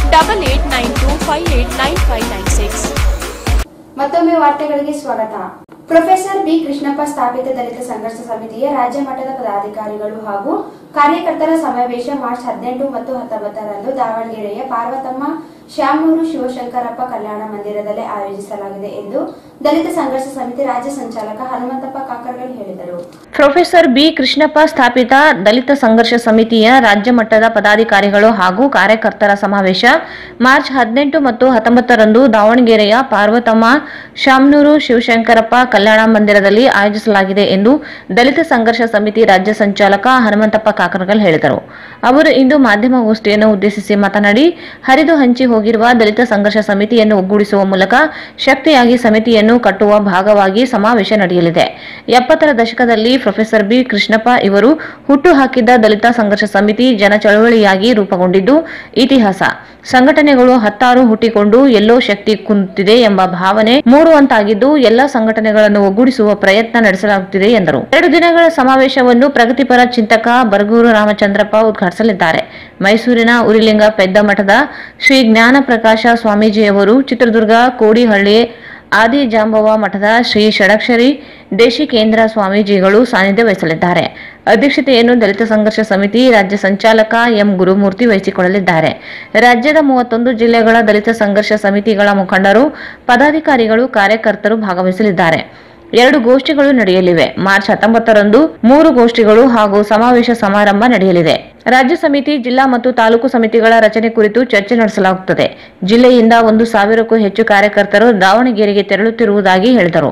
8892589596. ಮತ್ತೊಮ್ಮೆ ವಾರ್ತೆಗಳಿಗೆ ಸ್ವಾಗತ ಪ್ರೊಫೆಸರ್ ಬಿ ಕೃಷ್ಣಪ್ಪ ಸ್ಥಾಪಿತ ದಲಿತ ಸಂಘರ್ಷ ಸಮಿತಿಯ ರಾಜ್ಯ ಮಟ್ಟದ ಪದಾಧಿಕಾರಿಗಳು ಹಾಗೂ ಕಾರ್ಯಕರ್ತರ ಸಮಾವೇಶ ಮಾರ್ಚ್ ಹದಿನೆಂಟು ಮತ್ತು ಹತ್ತೊಂಬತ್ತರಂದು ದಾವಣಗೆರೆಯ ಪಾರ್ವತಮ್ಮ ಶ್ಯಾಮೂರು ಶಿವಶಂಕರಪ್ಪ ಕಲ್ಯಾಣ ಮಂದಿರದಲ್ಲಿ ಆಯೋಜಿಸಲಾಗಿದೆ ಎಂದು ದಲಿತ ಸಂಘರ್ಷ ಸಮಿತಿ ರಾಜ್ಯ ಸಂಚಾಲಕ ಹನುಮಂತಪ್ಪ ಕಾಕರ್ಗಲ್ ಹೇಳಿದರು ಪ್ರೊಫೆಸರ್ ಬಿ ಕೃಷ್ಣಪ್ಪ ಸ್ಥಾಪಿತ ದಲಿತ ಸಂಘರ್ಷ ಸಮಿತಿಯ ರಾಜ್ಯ ಮಟ್ಟದ ಪದಾಧಿಕಾರಿಗಳು ಹಾಗೂ ಕಾರ್ಯಕರ್ತರ ಸಮಾವೇಶ ಮಾರ್ಚ್ ಹದಿನೆಂಟು ಮತ್ತು ಹತ್ತೊಂಬತ್ತರಂದು ದಾವಣಗೆರೆಯ ಪಾರ್ವತಮ್ಮ ಶಾಮನೂರು ಶಿವಶಂಕರಪ್ಪ ಕಲ್ಯಾಣ ಮಂದಿರದಲ್ಲಿ ಆಯೋಜಿಸಲಾಗಿದೆ ಎಂದು ದಲಿತ ಸಂಘರ್ಷ ಸಮಿತಿ ರಾಜ್ಯ ಸಂಚಾಲಕ ಹನುಮಂತಪ್ಪ ಕಾಕರಗಲ್ ಹೇಳಿದರು ಅವರು ಇಂದು ಮಾಧ್ಯಮಗೋಷ್ಠಿಯನ್ನು ಉದ್ದೇಶಿಸಿ ಮಾತನಾಡಿ ಹರಿದು ಹಂಚಿ ಹೋಗಿರುವ ದಲಿತ ಸಂಘರ್ಷ ಸಮಿತಿಯನ್ನು ಒಗ್ಗೂಡಿಸುವ ಮೂಲಕ ಶಕ್ತಿಯಾಗಿ ಸಮಿತಿಯನ್ನು ಕಟ್ಟುವ ಭಾಗವಾಗಿ ಸಮಾವೇಶ ನಡೆಯಲಿದೆ ಎಪ್ಪತ್ತರ ದಶಕದಲ್ಲಿ ಪ್ರೊಫೆಸರ್ ಬಿ ಕೃಷ್ಣಪ್ಪ ಇವರು ಹುಟ್ಟು ಹಾಕಿದ್ದ ದಲಿತ ಸಂಘರ್ಷ ಸಮಿತಿ ಜನ ಚಳವಳಿಯಾಗಿ ರೂಪುಗೊಂಡಿದ್ದು ಇತಿಹಾಸ ಸಂಘಟನೆಗಳು ಹತ್ತಾರು ಹುಟ್ಟಿಕೊಂಡು ಎಲ್ಲೋ ಶಕ್ತಿ ಕುಂತಿದೆ ಎಂಬ ಭಾವನೆ ಮೂಡುವಂತಾಗಿದ್ದು ಎಲ್ಲ ಸಂಘಟನೆಗಳನ್ನು ಒಗ್ಗೂಡಿಸುವ ಪ್ರಯತ್ನ ನಡೆಸಲಾಗುತ್ತಿದೆ ಎಂದರು ಎರಡು ದಿನಗಳ ಸಮಾವೇಶವನ್ನು ಪ್ರಗತಿಪರ ಚಿಂತಕ ಬರಗೂರು ರಾಮಚಂದ್ರಪ್ಪ ಉದ್ಘಾಟಿಸಲಿದ್ದಾರೆ ಮೈಸೂರಿನ ಉರಿಲಿಂಗ ಪೆದ್ದ ಮಠದ ಶ್ರೀ ಜ್ಞಾನ ಪ್ರಕಾಶ ಸ್ವಾಮೀಜಿಯವರು ಚಿತ್ರದುರ್ಗ ಕೋಡಿಹಳ್ಳಿ ಆದಿ ಜಾಂಬವ ಮಠದ ಶ್ರೀ ಷಡಕ್ಷರಿ ದೇಶಿಕೇಂದ್ರ ಸ್ವಾಮೀಜಿಗಳು ಸಾನ್ನಿಧ್ಯ ವಹಿಸಲಿದ್ದಾರೆ ಅಧ್ಯಕ್ಷತೆಯನ್ನು ದಲಿತ ಸಂಘರ್ಷ ಸಮಿತಿ ರಾಜ್ಯ ಸಂಚಾಲಕ ಎಂ ಗುರುಮೂರ್ತಿ ವಹಿಸಿಕೊಳ್ಳಲಿದ್ದಾರೆ ರಾಜ್ಯದ ಮೂವತ್ತೊಂದು ಜಿಲ್ಲೆಗಳ ದಲಿತ ಸಂಘರ್ಷ ಸಮಿತಿಗಳ ಮುಖಂಡರು ಪದಾಧಿಕಾರಿಗಳು ಕಾರ್ಯಕರ್ತರು ಭಾಗವಹಿಸಲಿದ್ದಾರೆ ಎರಡು ಗೋಷ್ಠಿಗಳು ನಡೆಯಲಿವೆ ಮಾರ್ಚ್ ಹತ್ತೊಂಬತ್ತರಂದು ಮೂರು ಗೋಷ್ಠಿಗಳು ಹಾಗೂ ಸಮಾವೇಶ ಸಮಾರಂಭ ನಡೆಯಲಿದೆ ರಾಜ್ಯ ಸಮಿತಿ ಜಿಲ್ಲಾ ಮತ್ತು ತಾಲೂಕು ಸಮಿತಿಗಳ ರಚನೆ ಕುರಿತು ಚರ್ಚೆ ನಡೆಸಲಾಗುತ್ತದೆ ಜಿಲ್ಲೆಯಿಂದ ಒಂದು ಸಾವಿರಕ್ಕೂ ಹೆಚ್ಚು ಕಾರ್ಯಕರ್ತರು ದಾವಣಗೆರೆಗೆ ತೆರಳುತ್ತಿರುವುದಾಗಿ ಹೇಳಿದರು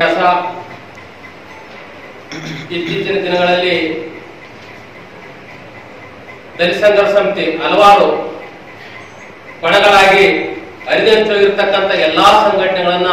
ಇತ್ತೀಚಿನ ದಿನಗಳಲ್ಲಿ ದಲಿತ ಸಂಘರ್ಷ ಸಮಿತಿ ಹಲವಾರು ಬಣಗಳಾಗಿ ಹರಿದಂತಿರ್ತಕ್ಕಂಥ ಎಲ್ಲಾ ಸಂಘಟನೆಗಳನ್ನ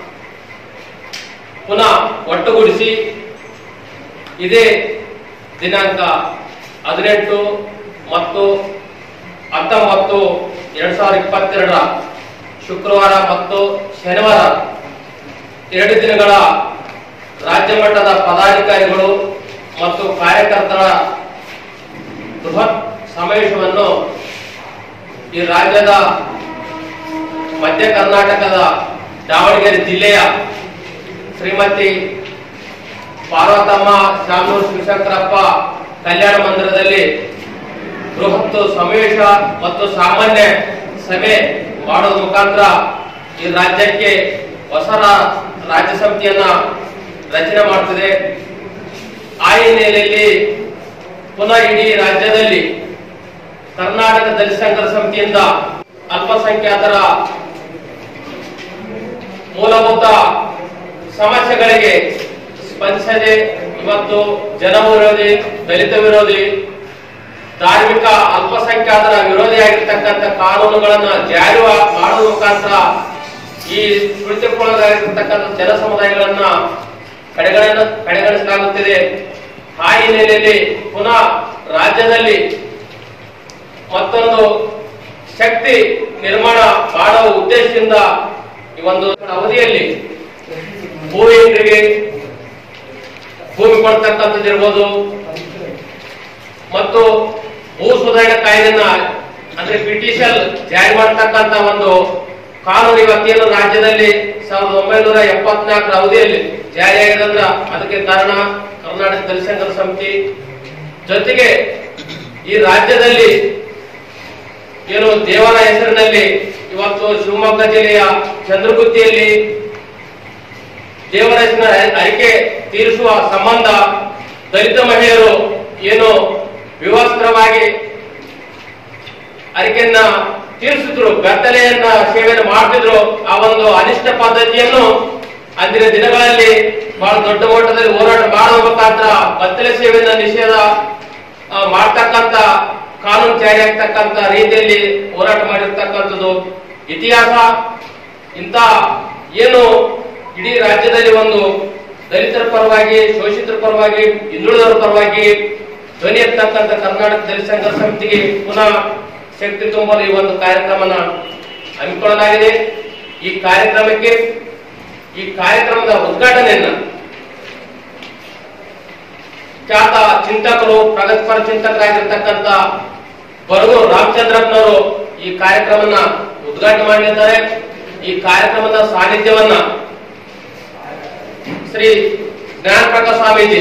ಪುನಃ ಒಟ್ಟುಗೂಡಿಸಿ ಇದೇ ದಿನಾಂಕ ಹದಿನೆಂಟು ಮತ್ತು ಹತ್ತೊಂಬತ್ತು ಎರಡ್ ಸಾವಿರದ ಇಪ್ಪತ್ತೆರಡರ ಶುಕ್ರವಾರ ಮತ್ತು ಶನಿವಾರ ಎರಡು ದಿನಗಳ ರಾಜ್ಯ ಮಟ್ಟದ ಪದಾಧಿಕಾರಿಗಳು ಮತ್ತು ಕಾರ್ಯಕರ್ತರ ಬೃಹತ್ ಸಮಾವೇಶವನ್ನು ಈ ರಾಜ್ಯದ ಮಧ್ಯ ಕರ್ನಾಟಕದ ದಾವಣಗೆರೆ ಜಿಲ್ಲೆಯ ಶ್ರೀಮತಿ ಪಾರ್ವತಮ್ಮ ಶಾಮನೂರು ಶಿವಶಂಕರಪ್ಪ ಕಲ್ಯಾಣ ಮಂದಿರದಲ್ಲಿ ಬೃಹತ್ ಸಮಾವೇಶ ಮತ್ತು ಸಾಮಾನ್ಯ ಸಭೆ ಮಾಡೋದ್ರ ಮುಖಾಂತರ ಈ ರಾಜ್ಯಕ್ಕೆ ಹೊಸ ರಾ- ರಾಜ್ಯ ಸಮಿತಿಯನ್ನ ರಚನೆ ಮಾಡ್ತಿದೆ ಆ ಹಿನ್ನೆಲೆಯಲ್ಲಿ ಪುನಃ ಇಡೀ ರಾಜ್ಯದಲ್ಲಿ ಕರ್ನಾಟಕ ದಲಿತ ಸಂಘರ್ಷ ಸಮಿತಿಯಿಂದ ಅಲ್ಪಸಂಖ್ಯಾತರ ಮೂಲಭೂತ ಸಮಸ್ಯೆಗಳಿಗೆ ಸ್ಪಂದಿಸದೆ ಇವತ್ತು ಜನ ವಿರೋಧಿ ದಲಿತ ವಿರೋಧಿ ಧಾರ್ಮಿಕ ಅಲ್ಪಸಂಖ್ಯಾತರ ವಿರೋಧಿಯಾಗಿರ್ತಕ್ಕಂಥ ಕಾನೂನುಗಳನ್ನ ಜಾರಿ ಮಾಡುವ ಮುಖಾಂತರ ಈ ತುಳಿತಕ್ಕೊಳಗಾಗಿರ್ತಕ್ಕಂಥ ಜನ ಸಮುದಾಯಗಳನ್ನ ಕಡೆಗಣ ಕಡೆಗಣಿಸಲಾಗುತ್ತಿದೆ ಆ ಹಿನ್ನೆಲೆಯಲ್ಲಿ ಪುನಃ ರಾಜ್ಯದಲ್ಲಿ ಮತ್ತೊಂದು ಶಕ್ತಿ ನಿರ್ಮಾಣ ಮಾಡುವ ಉದ್ದೇಶದಿಂದ ಈ ಒಂದು ಅವಧಿಯಲ್ಲಿ ಭೂಮಿಯರಿಗೆ ಭೂಮಿ ಕೊಡ್ತಕ್ಕಂಥದ್ದಿರ್ಬೋದು ಮತ್ತು ಭೂ ಸುಧಾರಣೆ ಕಾಯ್ದೆಯನ್ನ ಅಂದ್ರೆ ಪಿಟಿಷನ್ ಜಾರಿ ಮಾಡತಕ್ಕಂತ ಒಂದು ಕಾನೂನು ಇವತ್ತೇನು ರಾಜ್ಯದಲ್ಲಿ ಸಾವಿರದ ಒಂಬೈನೂರ ಎಪ್ಪತ್ನಾಲ್ಕರ ಅವಧಿಯಲ್ಲಿ ಜಾರಿಯಾಗಿದೆ ಅಂದ್ರ ಅದಕ್ಕೆ ಕಾರಣ ಕರ್ನಾಟಕ ದಲಿತ ಸಮಿತಿ ಜೊತೆಗೆ ಈ ರಾಜ್ಯದಲ್ಲಿ ಏನು ದೇವರ ಹೆಸರಿನಲ್ಲಿ ಇವತ್ತು ಶಿವಮೊಗ್ಗ ಜಿಲ್ಲೆಯ ಚಂದ್ರಗುತ್ತಿಯಲ್ಲಿ ದೇವರ ಹೆಸರಿನ ಅರಿಕೆ ತೀರಿಸುವ ಸಂಬಂಧ ದಲಿತ ಮಹಿಳೆಯರು ಏನು ವಿವಸ್ತ್ರವಾಗಿ ಅರಿಕೆಯನ್ನ ತೀರಿಸಿದ್ರು ಬೆತ್ತಲೆಯನ್ನ ಸೇವೆಯನ್ನು ಮಾಡ್ತಿದ್ರು ಆ ಒಂದು ಅನಿಷ್ಟ ಪದ್ಧತಿಯನ್ನು ಅಂದಿನ ದಿನಗಳಲ್ಲಿ ಬಹಳ ದೊಡ್ಡ ಮಟ್ಟದಲ್ಲಿ ಹೋರಾಟ ಮಾಡುವ ಮುಖಾಂತರ ಬತ್ತಲೆ ಸೇವೆಯನ್ನ ನಿಷೇಧ ಆ, ಮಾಡ್ತಕ್ಕಂತ ಕಾನೂನು ಜಾರಿ ಆಗ್ತಕ್ಕಂತ ರೀತಿಯಲ್ಲಿ ಹೋರಾಟ ಮಾಡಿರ್ತಕ್ಕಂಥದ್ದು ಇತಿಹಾಸ ಇಂತ ಏನು ಇಡೀ ರಾಜ್ಯದಲ್ಲಿ ಒಂದು ದಲಿತರ ಪರವಾಗಿ ಶೋಷಿತರ ಪರವಾಗಿ ಹಿಂದುಳಿದವರ ಪರವಾಗಿ ಧ್ವನಿ ಎತ್ತಕ್ಕಂಥ ಕರ್ನಾಟಕ ದಲಿತ ಸಂಘರ್ಷ ಸಮಿತಿಗೆ ಪುನಃ ಶಕ್ತಿ ತುಂಬಲು ಈ ಒಂದು ಕಾರ್ಯಕ್ರಮನ ಹಮ್ಮಿಕೊಳ್ಳಲಾಗಿದೆ ಈ ಕಾರ್ಯಕ್ರಮಕ್ಕೆ ಈ ಕಾರ್ಯಕ್ರಮದ ಉದ್ಘಾಟನೆಯನ್ನ ಖ್ಯಾತ ಚಿಂತಕರು ಪ್ರಗತಿಪರ ಚಿಂತಕರಾಗಿರ್ತಕ್ಕಂಥ ಬರಗೂರು ರಾಮಚಂದ್ರಪ್ಪನವರು ಈ ಕಾರ್ಯಕ್ರಮನ ಉದ್ಘಾಟನೆ ಮಾಡಲಿದ್ದಾರೆ ಈ ಕಾರ್ಯಕ್ರಮದ ಸಾನ್ನಿಧ್ಯವನ್ನ ಶ್ರೀ ಜ್ಞಾನ ಪ್ರಕಾಶ್ ಸ್ವಾಮೀಜಿ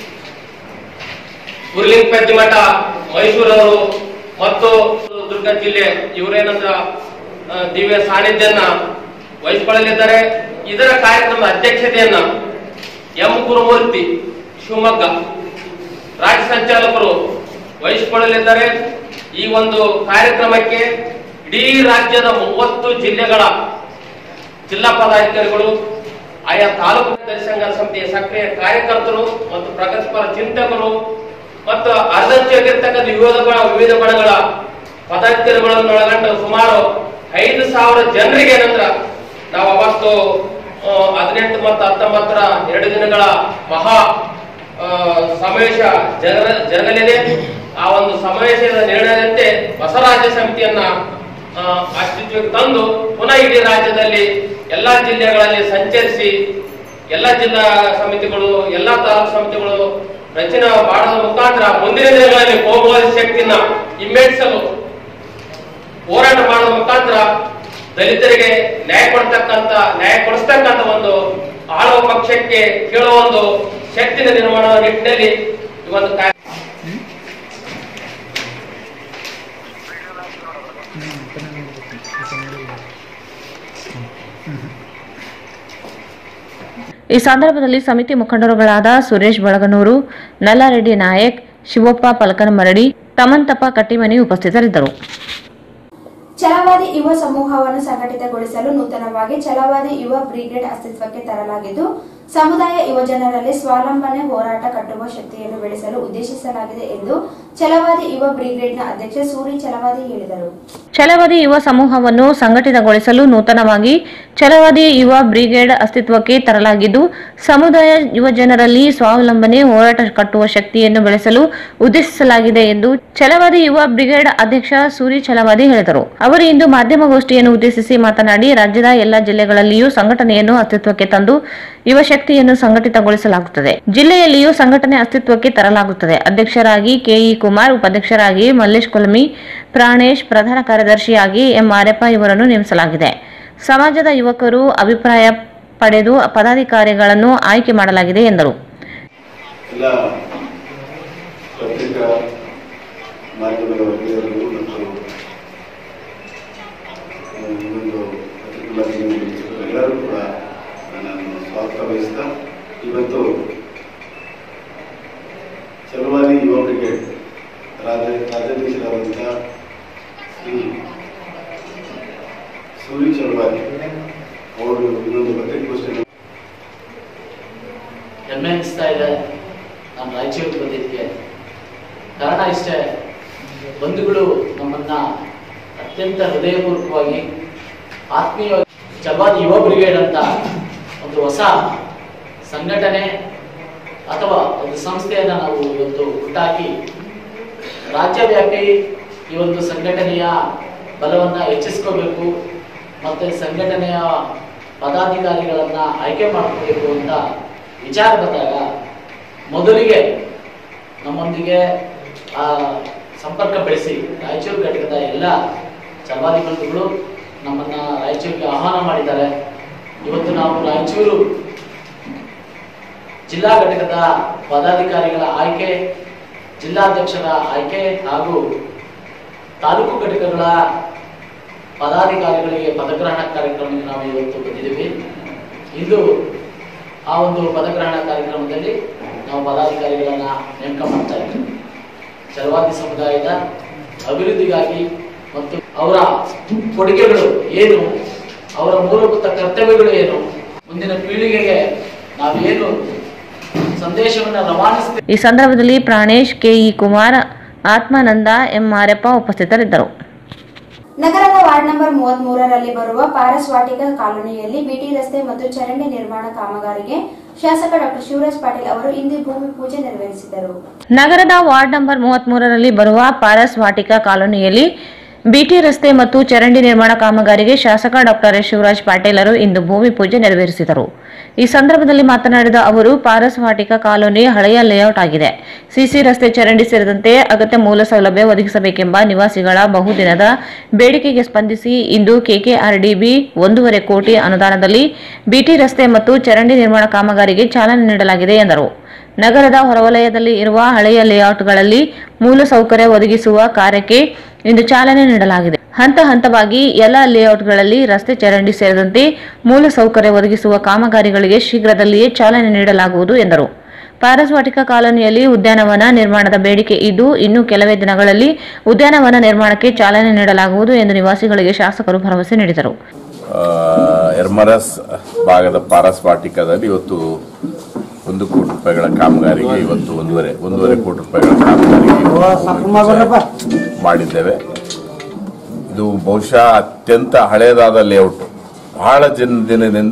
ಉರ್ಲಿಂಗ್ ಪೆದ್ದಿಮಠ ಮೈಸೂರವರು ಮತ್ತು ದುರ್ಗ ಜಿಲ್ಲೆ ಇವರೇನಂದ್ರ ಆ, ದಿವ್ಯ ಸಾನ್ನಿಧ್ಯನ್ನ ವಹಿಸಿಕೊಳ್ಳಲಿದ್ದಾರೆ ಇದರ ಕಾರ್ಯಕ್ರಮದ ಅಧ್ಯಕ್ಷತೆಯನ್ನ ಎಂ ಗುರುಮೂರ್ತಿ ಶಿವಮೊಗ್ಗ ರಾಜ್ಯ ಸಂಚಾಲಕರು ವಹಿಸಿಕೊಳ್ಳಲಿದ್ದಾರೆ ಈ ಒಂದು ಕಾರ್ಯಕ್ರಮಕ್ಕೆ ಇಡೀ ರಾಜ್ಯದ ಮೂವತ್ತು ಜಿಲ್ಲೆಗಳ ಜಿಲ್ಲಾ ಪದಾಧಿಕಾರಿಗಳು ಆಯಾ ತಾಲೂಕು ದಲಿತ ಸಂಘ ಸಮಿತಿಯ ಸಕ್ರಿಯ ಕಾರ್ಯಕರ್ತರು ಮತ್ತು ಪ್ರಗತಿಪರ ಚಿಂತಕರು ಮತ್ತು ಅರ್ಧಂಚಿಯಾಗಿರ್ತಕ್ಕಂಥ ವಿವಿಧ ಬಣ ವಿವಿಧ ಬಣಗಳ ಪದಾಧಿಕಾರಿಗಳನ್ನು ಒಳಗೊಂಡು ಸುಮಾರು ಐದು ಸಾವಿರ ಜನರಿಗೆ ಏನಂದ್ರ ನಾವು ಅವತ್ತು ಆ, ಹದಿನೆಂಟು ಮತ್ತು ಹತ್ತೊಂಬತ್ತರ ಎರಡು ದಿನಗಳ ಮಹಾ ಆ, ಸಮಾವೇಶ ಜರಗ ಜರಗಲಿದೆ ಆ ಒಂದು ಸಮಾವೇಶದ ನಿರ್ಣಯದಂತೆ ಹೊಸ ರಾಜ್ಯ ಸಮಿತಿಯನ್ನ ಆ, ಅಸ್ತಿತ್ವಕ್ಕೆ ತಂದು ಪುನಃ ಇಡೀ ರಾಜ್ಯದಲ್ಲಿ ಎಲ್ಲಾ ಜಿಲ್ಲೆಗಳಲ್ಲಿ ಸಂಚರಿಸಿ ಎಲ್ಲಾ ಜಿಲ್ಲಾ ಸಮಿತಿಗಳು ಎಲ್ಲಾ ತಾಲೂಕು ಸಮಿತಿಗಳು ರಚನೆ ಮಾಡುವ ಮುಖಾಂತರ ಮುಂದಿನ ದಿನಗಳಲ್ಲಿ ಕೋಮುವಾದ ಶಕ್ತಿಯನ್ನ ಹಿಮ್ಮೆಟ್ಟಿಸಲು ಹೋರಾಟ ಮಾಡುವ ಮುಖಾಂತರ ದಲಿತರಿಗೆ ನ್ಯಾಯ ಕೊಡ್ತಕ್ಕಂತ ನ್ಯಾಯ ಕೊಡಿಸ್ತಕ್ಕಂತ ಒಂದು ಆಳುವ ಪಕ್ಷಕ್ಕೆ ಕೇಳುವ ಒಂದು ಶಕ್ತಿನ ನಿರ್ಮಾಣ ನಿಟ್ಟಿನಲ್ಲಿ ಈ ಒಂದು ಕಾರ್ಯ ಈ ಸಂದರ್ಭದಲ್ಲಿ ಸಮಿತಿ ಮುಖಂಡರುಗಳಾದ ಸುರೇಶ್ ಬಳಗನೂರು ನಲ್ಲಾರೆಡ್ಡಿ ನಾಯಕ್ ಶಿವಪ್ಪ ಪಲಕನಮರಡಿ ತಮಂತಪ್ಪ ಕಟ್ಟಿಮನಿ ಉಪಸ್ಥಿತರಿದ್ದರು ಛಲವಾದಿ ಯುವ ಸಮೂಹವನ್ನು ಸಂಘಟಿತಗೊಳಿಸಲು ನೂತನವಾಗಿ ಛಲವಾದಿ ಯುವ ಬ್ರಿಗೇಡ್ ಅಸ್ತಿತ್ವಕ್ಕೆ ತರಲಾಗಿದ್ದು ಸಮುದಾಯ ಯುವಜನರಲ್ಲಿ ಸ್ವಾವಲಂಬನೆ ಹೋರಾಟ ಕಟ್ಟುವ ಶಕ್ತಿಯನ್ನು ಬೆಳೆಸಲು ಉದ್ದೇಶಿಸಲಾಗಿದೆ ಎಂದು ಛಲವಾದಿ ಯುವ ಬ್ರಿಗೇಡ್ನ ಅಧ್ಯಕ್ಷ ಸೂರಿ ಛಲವಾದಿ ಹೇಳಿದರು ಛಲವಾದಿ ಯುವ ಸಮೂಹವನ್ನು ಸಂಘಟಿತಗೊಳಿಸಲು ನೂತನವಾಗಿ ಛಲವಾದಿ ಯುವ ಬ್ರಿಗೇಡ್ ಅಸ್ತಿತ್ವಕ್ಕೆ ತರಲಾಗಿದ್ದು ಸಮುದಾಯ ಯುವಜನರಲ್ಲಿ ಸ್ವಾವಲಂಬನೆ ಹೋರಾಟ ಕಟ್ಟುವ ಶಕ್ತಿಯನ್ನು ಬೆಳೆಸಲು ಉದ್ದೇಶಿಸಲಾಗಿದೆ ಎಂದು ಛಲವಾದಿ ಯುವ ಬ್ರಿಗೇಡ್ ಅಧ್ಯಕ್ಷ ಸೂರಿ ಛಲವಾದಿ ಹೇಳಿದರು ಅವರು ಇಂದು ಮಾಧ್ಯಮಗೋಷ್ಠಿಯನ್ನು ಉದ್ದೇಶಿಸಿ ಮಾತನಾಡಿ ರಾಜ್ಯದ ಎಲ್ಲಾ ಜಿಲ್ಲೆಗಳಲ್ಲಿಯೂ ಸಂಘಟನೆಯನ್ನು ಅಸ್ತಿತ್ವಕ್ಕೆ ತಂದು ಯುವ ಶಕ್ತಿಯನ್ನು ಸಂಘಟಿತಗೊಳಿಸಲಾಗುತ್ತದೆ ಜಿಲ್ಲೆಯಲ್ಲಿಯೂ ಸಂಘಟನೆ ಅಸ್ತಿತ್ವಕ್ಕೆ ತರಲಾಗುತ್ತದೆ ಅಧ್ಯಕ್ಷರಾಗಿ ಕೆಇ ಕುಮಾರ್ ಉಪಾಧ್ಯಕ್ಷರಾಗಿ ಮಲ್ಲೇಶ್ ಕುಲಮಿ ಪ್ರಾಣೇಶ್ ಪ್ರಧಾನ ಕಾರ್ಯದರ್ಶಿಯಾಗಿ ಎಂ ಮಾರೆಪ್ಪ ಇವರನ್ನು ನೇಮಿಸಲಾಗಿದೆ ಸಮಾಜದ ಯುವಕರು ಅಭಿಪ್ರಾಯ ಪಡೆದು ಪದಾಧಿಕಾರಿಗಳನ್ನು ಆಯ್ಕೆ ಮಾಡಲಾಗಿದೆ ಎಂದರು ಎಲ್ಲ ಪತ್ರಿಕಾ ಮಾಧ್ಯಮದ ವಕೀಲರಿಗೂ ಮತ್ತು ಆ, ಇನ್ನೊಂದು ಪತ್ರಿಕಾ ಮಾಧ್ಯಮ ಎಲ್ಲರೂ ಕೂಡ ನಾನು ಸ್ವಾಗತ ವಹಿಸ್ತಾ ಇವತ್ತು ಚಲವಾದಿ ಯುವ ಬ್ರಿಗೇಡ್ ರಾಜ್ಯ ರಾಜ್ಯಾಧ್ಯಕ್ಷರಾದಂಥ ಶ್ರೀ ಸೂರಿ ಚಲವಾದಿ ಅವರು ಇನ್ನೊಂದು ಪತ್ರಿಕಾಗೋಷ್ಠಿಯನ್ನು ಹೆಮ್ಮೆ ಅನಿಸ್ತಾ ಇದೆ ನಾನು ರಾಯಚೂರಿಗೆ ಬಂದಿದ್ದಕ್ಕೆ ಕಾರಣ ಇಷ್ಟೇ ಬಂಧುಗಳು ನಮ್ಮನ್ನ ಅತ್ಯಂತ ಹೃದಯಪೂರ್ವಕವಾಗಿ ಆತ್ಮೀಯವಾಗಿ ಚಲವಾದಿ ಯುವ ಬ್ರಿಗೇಡ್ ಅಂತ ಒಂದು ಹೊಸ ಸಂಘಟನೆ ಅಥವಾ ಒಂದು ಸಂಸ್ಥೆಯನ್ನು ನಾವು ಇವತ್ತು ಹುಟ್ಟಾಕಿ ರಾಜ್ಯವ್ಯಾಪಿ ಈ ಒಂದು ಸಂಘಟನೆಯ ಬಲವನ್ನು ಹೆಚ್ಚಿಸ್ಕೋಬೇಕು ಮತ್ತೆ ಸಂಘಟನೆಯ ಪದಾಧಿಕಾರಿಗಳನ್ನ ಆಯ್ಕೆ ಮಾಡ್ಕೋಬೇಕು ಅಂತ ವಿಚಾರ ಬಂದಾಗ ಮೊದಲಿಗೆ ನಮ್ಮೊಂದಿಗೆ ಆ ಸಂಪರ್ಕ ಬೆಳೆಸಿ ರಾಯಚೂರು ಘಟಕದ ಎಲ್ಲ ಚಲವಾದಿ ಬಂಧುಗಳು ನಮ್ಮನ್ನ ರಾಯಚೂರಿಗೆ ಆಹ್ವಾನ ಮಾಡಿದ್ದಾರೆ ಇವತ್ತು ನಾವು ರಾಯಚೂರು ಜಿಲ್ಲಾ ಘಟಕದ ಪದಾಧಿಕಾರಿಗಳ ಆಯ್ಕೆ ಜಿಲ್ಲಾಧ್ಯಕ್ಷರ ಆಯ್ಕೆ ಹಾಗೂ ತಾಲೂಕು ಘಟಕಗಳ ಪದಾಧಿಕಾರಿಗಳಿಗೆ ಪದಗ್ರಹಣ ಕಾರ್ಯಕ್ರಮಕ್ಕೆ ನಾವು ಇವತ್ತು ಬಂದಿದ್ದೀವಿ ಇಂದು ಆ ಒಂದು ಪದಗ್ರಹಣ ಕಾರ್ಯಕ್ರಮದಲ್ಲಿ ನಾವು ಪದಾಧಿಕಾರಿಗಳನ್ನ ನೇಮಕ ಮಾಡ್ತಾ ಇದ್ದೀವಿ ಚಲವಾದಿ ಸಮುದಾಯದ ಅಭಿವೃದ್ಧಿಗಾಗಿ ಮತ್ತು ಅವರ ಕೊಡುಗೆಗಳು ಏನು ಅವರ ಮೂಲಭೂತ ಕರ್ತವ್ಯಗಳು ಏನು ಮುಂದಿನ ಪೀಳಿಗೆಗೆ ನಾವೇನು ಸಂದೇಶವನ್ನು ರವಾನಿಸ್ತೇವೆ ಈ ಸಂದರ್ಭದಲ್ಲಿ ಪ್ರಾಣೇಶ್ ಕೆಇ ಕುಮಾರ್ ಆತ್ಮಾನಂದ ಎಂ ಮಾರಪ್ಪ ಉಪಸ್ಥಿತರಿದ್ದರು ನಗರದ ವಾರ್ಡ್ ನಂಬರ್ ಮೂವತ್ತ್ ಮೂರರಲ್ಲಿ ಬರುವ ಪಾರಸ್ ವಾಟಿಕ ಕಾಲೋನಿಯಲ್ಲಿ ಬಿಟಿ ರಸ್ತೆ ಮತ್ತು ಚರಂಡಿ ನಿರ್ಮಾಣ ಕಾಮಗಾರಿಗೆ ಶಾಸಕ ಡಾಕ್ಟರ್ ಶಿವರಾಜ್ ಪಾಟೀಲ್ ಅವರು ಇಂದು ಭೂಮಿ ಪೂಜೆ ನೆರವೇರಿಸಿದರು ನಗರದ ವಾರ್ಡ್ ನಂಬರ್ ಮೂವತ್ಮೂರರಲ್ಲಿ ಬರುವ ಪಾರಸ್ ವಾಟಿಕಾ ಕಾಲೋನಿಯಲ್ಲಿ ಬಿಟಿ ರಸ್ತೆ ಮತ್ತು ಚರಂಡಿ ನಿರ್ಮಾಣ ಕಾಮಗಾರಿಗೆ ಶಾಸಕ ಡಾಕ್ಟರ್ ಎಸ್ ಶಿವರಾಜ್ ಪಾಟೀಲರು ಇಂದು ಭೂಮಿ ಪೂಜೆ ನೆರವೇರಿಸಿದರು ಈ ಸಂದರ್ಭದಲ್ಲಿ ಮಾತನಾಡಿದ ಅವರು ಪಾರಸ್ ವಾಟಿಕಾ ಕಾಲೋನಿ ಹಳೆಯ ಲೇಔಟ್ ಆಗಿದೆ ಸಿಸಿ ರಸ್ತೆ ಚರಂಡಿ ಸೇರಿದಂತೆ ಅಗತ್ಯ ಮೂಲ ಸೌಲಭ್ಯ ಒದಗಿಸಬೇಕೆಂಬ ನಿವಾಸಿಗಳ ಬಹುದಿನದ ಬೇಡಿಕೆಗೆ ಸ್ಪಂದಿಸಿ ಇಂದು ಕೆಕೆಆರ್ಡಿಬಿ ಒಂದೂವರೆ ಕೋಟಿ ಅನುದಾನದಲ್ಲಿ ಬಿಟಿ ರಸ್ತೆ ಮತ್ತು ಚರಂಡಿ ನಿರ್ಮಾಣ ಕಾಮಗಾರಿಗೆ ಚಾಲನೆ ನೀಡಲಾಗಿದೆ ಎಂದರು ನಗರದ ಹೊರವಲಯದಲ್ಲಿ ಇರುವ ಹಳೆಯ ಲೇಔಟ್ಗಳಲ್ಲಿ ಮೂಲಸೌಕರ್ಯ ಒದಗಿಸುವ ಕಾರ್ಯಕ್ಕೆ ಇಂದು ಚಾಲನೆ ನೀಡಲಾಗಿದೆ ಹಂತ ಹಂತವಾಗಿ ಎಲ್ಲ ಲೇಔಟ್ಗಳಲ್ಲಿ ರಸ್ತೆ ಚರಂಡಿ ಸೇರಿದಂತೆ ಮೂಲಸೌಕರ್ಯ ಒದಗಿಸುವ ಕಾಮಗಾರಿಗಳಿಗೆ ಶೀಘ್ರದಲ್ಲಿಯೇ ಚಾಲನೆ ನೀಡಲಾಗುವುದು ಎಂದರು ಪಾರಸ್ವಾಟಿಕ ಕಾಲೋನಿಯಲ್ಲಿ ಉದ್ಯಾನವನ ನಿರ್ಮಾಣದ ಬೇಡಿಕೆ ಇದ್ದು ಇನ್ನು ಕೆಲವೇ ದಿನಗಳಲ್ಲಿ ಉದ್ಯಾನವನ ನಿರ್ಮಾಣಕ್ಕೆ ಚಾಲನೆ ನೀಡಲಾಗುವುದು ಎಂದು ನಿವಾಸಿಗಳಿಗೆ ಶಾಸಕರು ಭರವಸೆ ನೀಡಿದರು ಆ, ಎರ್ಮರಸ್ ಭಾಗದ ಪಾರಸ್ ವಾಟಿಕದಲ್ಲಿ ಇವತ್ತು ಒಂದು ಕೋಟಿ ರೂಪಾಯಿಗಳ ಕಾಮಗಾರಿಗೆ ಇವತ್ತು ಒಂದೂವರೆ ಒಂದೂವರೆ ಕೋಟಿ ರೂಪಾಯಿಗಳ ಕಾಮಗಾರಿಗೆ ಇವತ್ತು ಮಾಡಿದ್ದೇವೆ ಇದು ಬಹುಶಃ ಅತ್ಯಂತ ಹಳೆಯದಾದ ಲೇಔಟ್ ಬಹಳ ಜನ ದಿನದಿಂದ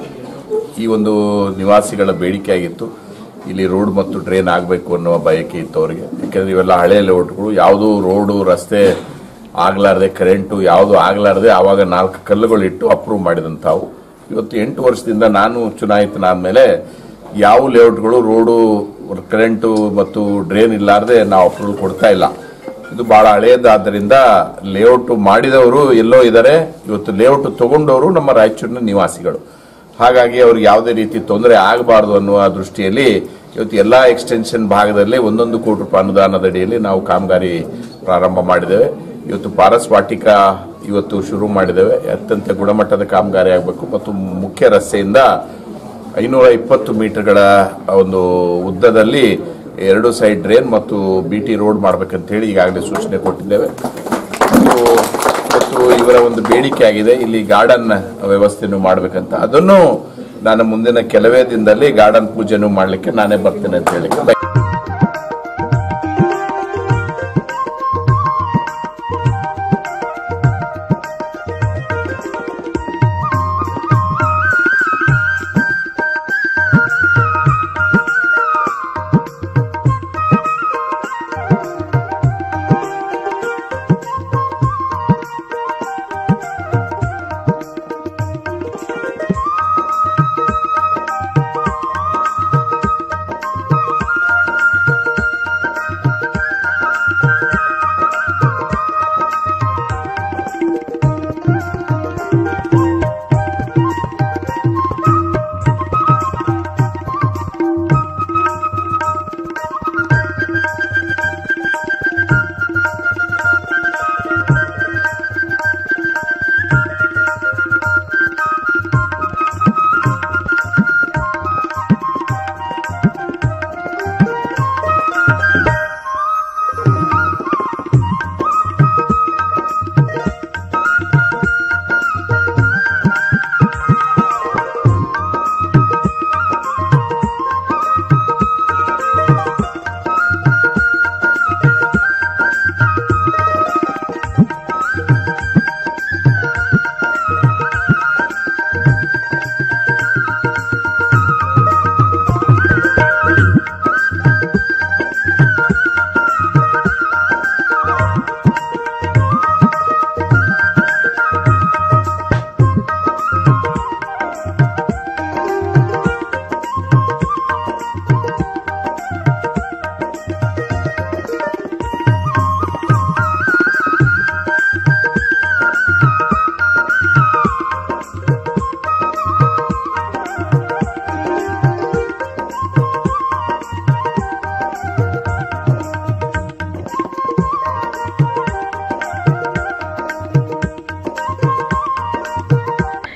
ಈ ಒಂದು ನಿವಾಸಿಗಳ ಬೇಡಿಕೆ ಆಗಿತ್ತು ಇಲ್ಲಿ ರೋಡ್ ಮತ್ತು ಡ್ರೈನ್ ಆಗಬೇಕು ಅನ್ನುವ ಬಯಕೆ ಇತ್ತು ಅವರಿಗೆ ಯಾಕೆಂದ್ರೆ ಇವೆಲ್ಲ ಹಳೆಯ ಲೇಔಟ್ಗಳು ಯಾವುದೂ ರೋಡು ರಸ್ತೆ ಆಗ್ಲಾರ್ದೆ ಕರೆಂಟು ಯಾವುದು ಆಗ್ಲಾರ್ದೆ ಆವಾಗ ನಾಲ್ಕು ಕಲ್ಲುಗಳು ಇಟ್ಟು ಅಪ್ರೂವ್ ಮಾಡಿದಂತಾವು ಇವತ್ತು ಎಂಟು ವರ್ಷದಿಂದ ನಾನು ಚುನಾಯಿತನಾದ್ಮೇಲೆ ಯಾವ ಲೇಔಟ್ಗಳು ರೋಡು ಕರೆಂಟು ಮತ್ತು ಡ್ರೈನ್ ಇಲ್ಲಾರ್ದೆ ನಾವು ಅಪ್ರೂವಲ್ ಕೊಡ್ತಾ ಇಲ್ಲ ಇದು ಬಹಳ ಹಳೆಯದಾದ್ದರಿಂದ ಲೇಔಟ್ ಮಾಡಿದವರು ಎಲ್ಲೋ ಇದ್ದಾರೆ ಇವತ್ತು ಲೇಔಟ್ ತಗೊಂಡವರು ನಮ್ಮ ರಾಯಚೂರಿನ ನಿವಾಸಿಗಳು ಹಾಗಾಗಿ ಅವ್ರಿಗೆ ಯಾವುದೇ ರೀತಿ ತೊಂದರೆ ಆಗಬಾರದು ಅನ್ನುವ ದೃಷ್ಟಿಯಲ್ಲಿ ಇವತ್ತು ಎಲ್ಲಾ ಎಕ್ಸ್ಟೆನ್ಷನ್ ಭಾಗದಲ್ಲಿ ಒಂದೊಂದು ಕೋಟಿ ರೂಪಾಯಿ ಅನುದಾನದ ಅಡಿಯಲ್ಲಿ ನಾವು ಕಾಮಗಾರಿ ಪ್ರಾರಂಭ ಮಾಡಿದ್ದೇವೆ ಇವತ್ತು ಪಾರಸ್ ವಾಟಿಕಾ ಇವತ್ತು ಶುರು ಮಾಡಿದ್ದೇವೆ ಅತ್ಯಂತ ಗುಣಮಟ್ಟದ ಕಾಮಗಾರಿ ಆಗಬೇಕು ಮತ್ತು ಮುಖ್ಯ ರಸ್ತೆಯಿಂದ ಐನೂರ ಇಪ್ಪತ್ತು ಮೀಟರ್ಗಳ ಒಂದು ಉದ್ದದಲ್ಲಿ ಎರಡು ಸೈಡ್ ಡ್ರೈನ್ ಮತ್ತು ಬಿ ಟಿ ರೋಡ್ ಮಾಡ್ಬೇಕಂತ ಹೇಳಿ ಈಗಾಗಲೇ ಸೂಚನೆ ಕೊಟ್ಟಿದ್ದೇವೆ ಮತ್ತು ಮತ್ತು ಇವರ ಒಂದು ಬೇಡಿಕೆ ಆಗಿದೆ ಇಲ್ಲಿ ಗಾರ್ಡನ್ ವ್ಯವಸ್ಥೆನೂ ಮಾಡ್ಬೇಕಂತ ಅದನ್ನು ನಾನು ಮುಂದಿನ ಕೆಲವೇ ದಿನದಲ್ಲಿ ಗಾರ್ಡನ್ ಪೂಜೆನೂ ಮಾಡಲಿಕ್ಕೆ ನಾನೇ ಬರ್ತೇನೆ ಅಂತ ಹೇಳಿ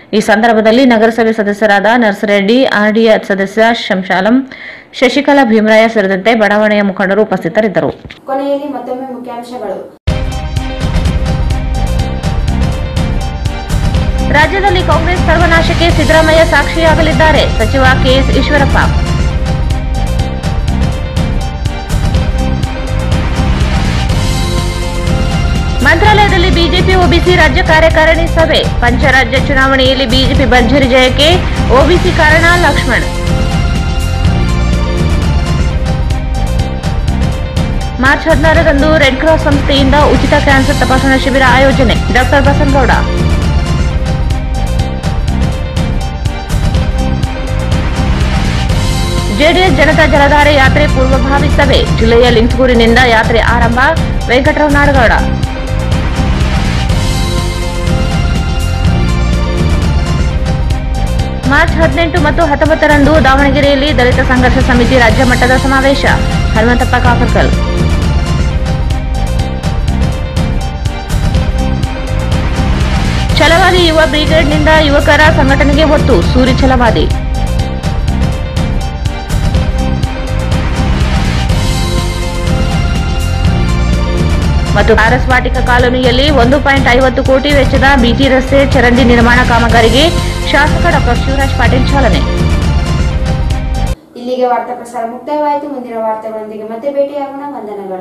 ಈ ಸಂದರ್ಭದಲ್ಲಿ ನಗರಸಭೆ ಸದಸ್ಯರಾದ ನರ್ಸರೆಡ್ಡಿ ಆರ್ಡಿಎ ಸದಸ್ಯ ಶಂಶಾಲಂ ಶಶಿಕಲಾ ಭೀಮರಾಯ ಸೇರಿದಂತೆ ಬಡಾವಣೆಯ ಮುಖಂಡರು ಉಪಸ್ಥಿತರಿದ್ದರು ಕೊನೆಯಲ್ಲಿ ಮತ್ತೊಮ್ಮೆ ಮುಖ್ಯಾಂಶಗಳು ರಾಜ್ಯದಲ್ಲಿ ಕಾಂಗ್ರೆಸ್ ಸರ್ವನಾಶಕ್ಕೆ ಸಿದ್ದರಾಮಯ್ಯ ಸಾಕ್ಷಿಯಾಗಲಿದ್ದಾರೆ ಸಚಿವ ಕೆಎಸ್ ಈಶ್ವರಪ್ಪ ಮಂತ್ರಾಲಯದಲ್ಲಿ ಬಿಜೆಪಿ ಒಬಿಸಿ ರಾಜ್ಯ ಕಾರ್ಯಕಾರಿಣಿ ಸಭೆ ಪಂಚರಾಜ್ಯ ಚುನಾವಣೆಯಲ್ಲಿ ಬಿಜೆಪಿ ಭರ್ಜರಿ ಜಯಕ್ಕೆ ಒಬಿಸಿ ಕಾರಣ ಲಕ್ಷ್ಮಣ್ ಮಾರ್ಚ್ ಹದಿನಾರರಂದು ರೆಡ್ ಕ್ರಾಸ್ ಸಂಸ್ಥೆಯಿಂದ ಉಚಿತ ಕ್ಯಾನ್ಸರ್ ತಪಾಸಣಾ ಶಿಬಿರ ಆಯೋಜನೆ ಡಾಕ್ಟರ್ ಬಸನಗೌಡ ಜೆಡಿಎಸ್ ಜನತಾ ಜಲಧಾರೆ ಯಾತ್ರೆ ಪೂರ್ವಭಾವಿ ಸಭೆ ಜಿಲ್ಲೆಯ ಲಿಂಗ್ಸ್ಗೂರಿನಿಂದ ಯಾತ್ರೆ ಆರಂಭ ವೆಂಕಟರಾವ್ ನಾಡಗೌಡ ಮಾರ್ಚ್ ಹದಿನೆಂಟು ಮತ್ತು ಹತ್ತೊಂಬತ್ತರಂದು ದಾವಣಗೆರೆಯಲ್ಲಿ ದಲಿತ ಸಂಘರ್ಷ ಸಮಿತಿ ರಾಜ್ಯ ಮಟ್ಟದ ಸಮಾವೇಶ ಹನುಮಂತಪ್ಪ ಕಾಕರ್ಕಲ್ ಛಲವಾದಿ ಯುವ ಬ್ರಿಗೇಡ್ನಿಂದ ಯುವಕರ ಸಂಘಟನೆಗೆ ಒತ್ತು ಸೂರಿ ಛಲವಾದಿ ಮತ್ತು ಪಾರಸ್ ವಾಟಿಕ ಕಾಲೋನಿಯಲ್ಲಿ ಒಂದು ಪಾಯಿಂಟ್ ಐವತ್ತು ಕೋಟಿ ವೆಚ್ಚದ ಬಿಟಿ ರಸ್ತೆ ಚರಂಡಿ ನಿರ್ಮಾಣ ಕಾಮಗಾರಿಗೆ ಶಾಸಕ ಡಾಕ್ಟರ್ ಶಿವರಾಜ್ ಪಾಟೀಲ್ ಚಾಲನೆ ಇಲ್ಲಿಗೆ ವಾರ್ತಾ ಪ್ರಸಾರ ಮುಕ್ತಾಯವಾಯಿತು ಮುಂದಿನ ವಾರ್ತೆಗಳೊಂದಿಗೆ ಮತ್ತೆ ಭೇಟಿಯಾಗೋಣ ವಂದನೆಗಳು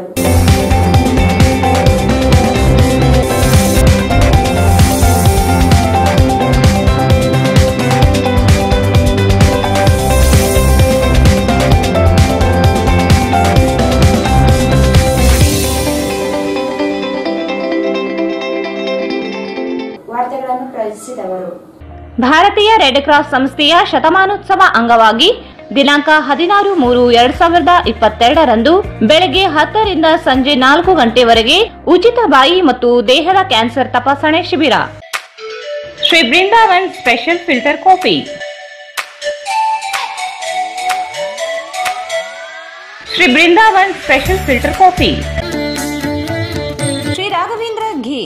ವಾರ್ತೆಗಳನ್ನು ಪ್ರದರ್ಶಿಸಿದವರು ಭಾರತೀಯ ರೆಡ್ ಕ್ರಾಸ್ ಸಂಸ್ಥೆಯ ಶತಮಾನೋತ್ಸವ ಅಂಗವಾಗಿ ದಿನಾಂಕ ಹದಿನಾರು ಮೂರು ಎರಡ್ ಸಾವಿರದ ಇಪ್ಪತ್ತೆರಡರಂದು ಬೆಳಗ್ಗೆ ಹತ್ತರಿಂದ ಸಂಜೆ ನಾಲ್ಕು ಗಂಟೆವರೆಗೆ ಉಚಿತ ಬಾಯಿ ಮತ್ತು ದೇಹದ ಕ್ಯಾನ್ಸರ್ ತಪಾಸಣೆ ಶಿಬಿರ Shri Brindavan special filter coffee Shri Brindavan special filter coffee Shri Raghavendra ghee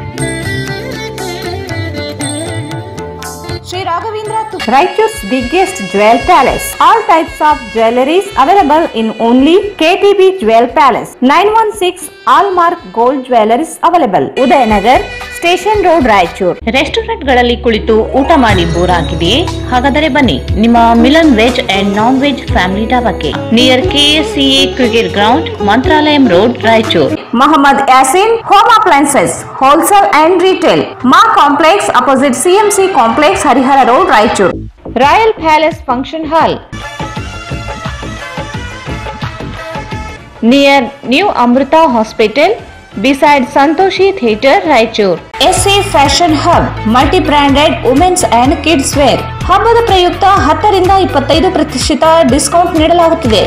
Sri Raghavendra Raichur's biggest jewel palace. All types of jewelries available in only KTB Jewel Palace. 916 Allmark Gold Jewelries available. Udayanagar station road Raichur ರೆಸ್ಟೋರೆಂಟ್ಗಳಲ್ಲಿ ಕುಳಿತು ಊಟ ಮಾಡಿ ಬೋರ್ ಆಗಿದೆಯೇ ಹಾಗಾದರೆ ಬನ್ನಿ ನಿಮ್ಮ Milan veg and non veg family ಡಾಬಾಕ್ಕೆ near KSCA cricket ground Mantralayam road Raichur Mohammed Yasin home appliances wholesale and retail Maa complex opposite CMC complex Harihara road Raichur royal palace function hall near new Amrita hospital beside Santoshi theatre Raichur SA fashion hub multi branded women's and kids wear ಹಬ್ಬದ ಪ್ರಯುಕ್ತ ಹತ್ತರಿಂದ ಇಪ್ಪತ್ತೈದು ಪ್ರತಿಶತ ಡಿಸ್ಕೌಂಟ್ ನೀಡಲಾಗುತ್ತಿದೆ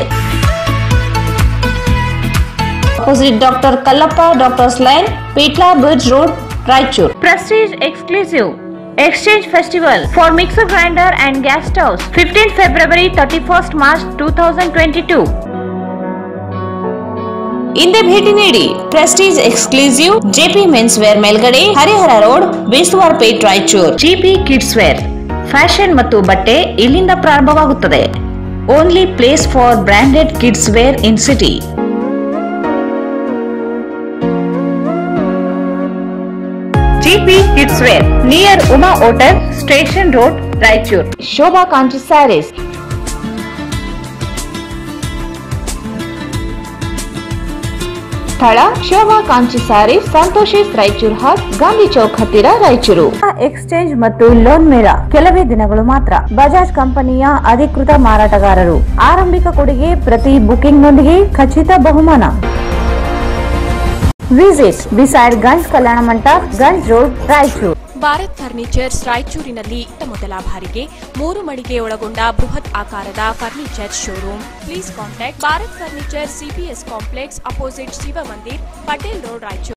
opposite doctor Kallappa doctors line ಪೀಟ್ಲಾ bridge road Raichur Prestige exclusive exchange festival for mixer grinder and gas stoves fifteen February thirty first March two thousand twenty two ಹಿಂದೆ ಭೇಟಿ ನೀಡಿ Prestige exclusive JP men's wear ಮೇಲ್ಗಡೆ Harihara road ಬೇಸ್ವಾರ್ plate Raichur GP kids wear fashion ಮತ್ತು ಬಟ್ಟೆ ಇಲ್ಲಿಂದ ಪ್ರಾರಂಭವಾಗುತ್ತದೆ only place for branded kids wear in city GP kids wear near Uma hotel station road Raichur Shobha Kanchi saris ಸ್ಥಳ ಶೋಭಾ ಕಾಂಚಿ ಸ್ಯಾರಿ ಸಂತೋಷಿಸ್ ರಾಯಚೂರ್ ಹಾಲ್ ಗಾಂಧಿ ಚೌಕ್ ಹತ್ತಿರ ರಾಯಚೂರು ಎಕ್ಸ್ಚೇಂಜ್ ಮತ್ತು ಲೋನ್ ಮೇಳ ಕೆಲವೇ ದಿನಗಳು ಮಾತ್ರ ಬಜಾಜ್ ಕಂಪನಿಯ ಅಧಿಕೃತ ಮಾರಾಟಗಾರರು ಆರಂಭಿಕ ಕೊಡುಗೆ ಪ್ರತಿ ಬುಕಿಂಗ್ನೊಂದಿಗೆ ಖಚಿತ ಬಹುಮಾನ visit beside Ganj Kalyana Mantapa Ganj road Raichur Bharat furnitures ರಾಯಚೂರಿನಲ್ಲಿ ಇತ್ತ ಮೊದಲ ಬಾರಿಗೆ ಮೂರು ಮಳಿಗೆ ಒಳಗೊಂಡ ಬೃಹತ್ ಆಕಾರದ furniture showroom please contact Bharat furniture CPS complex opposite Shiva Mandir Patel road Raichur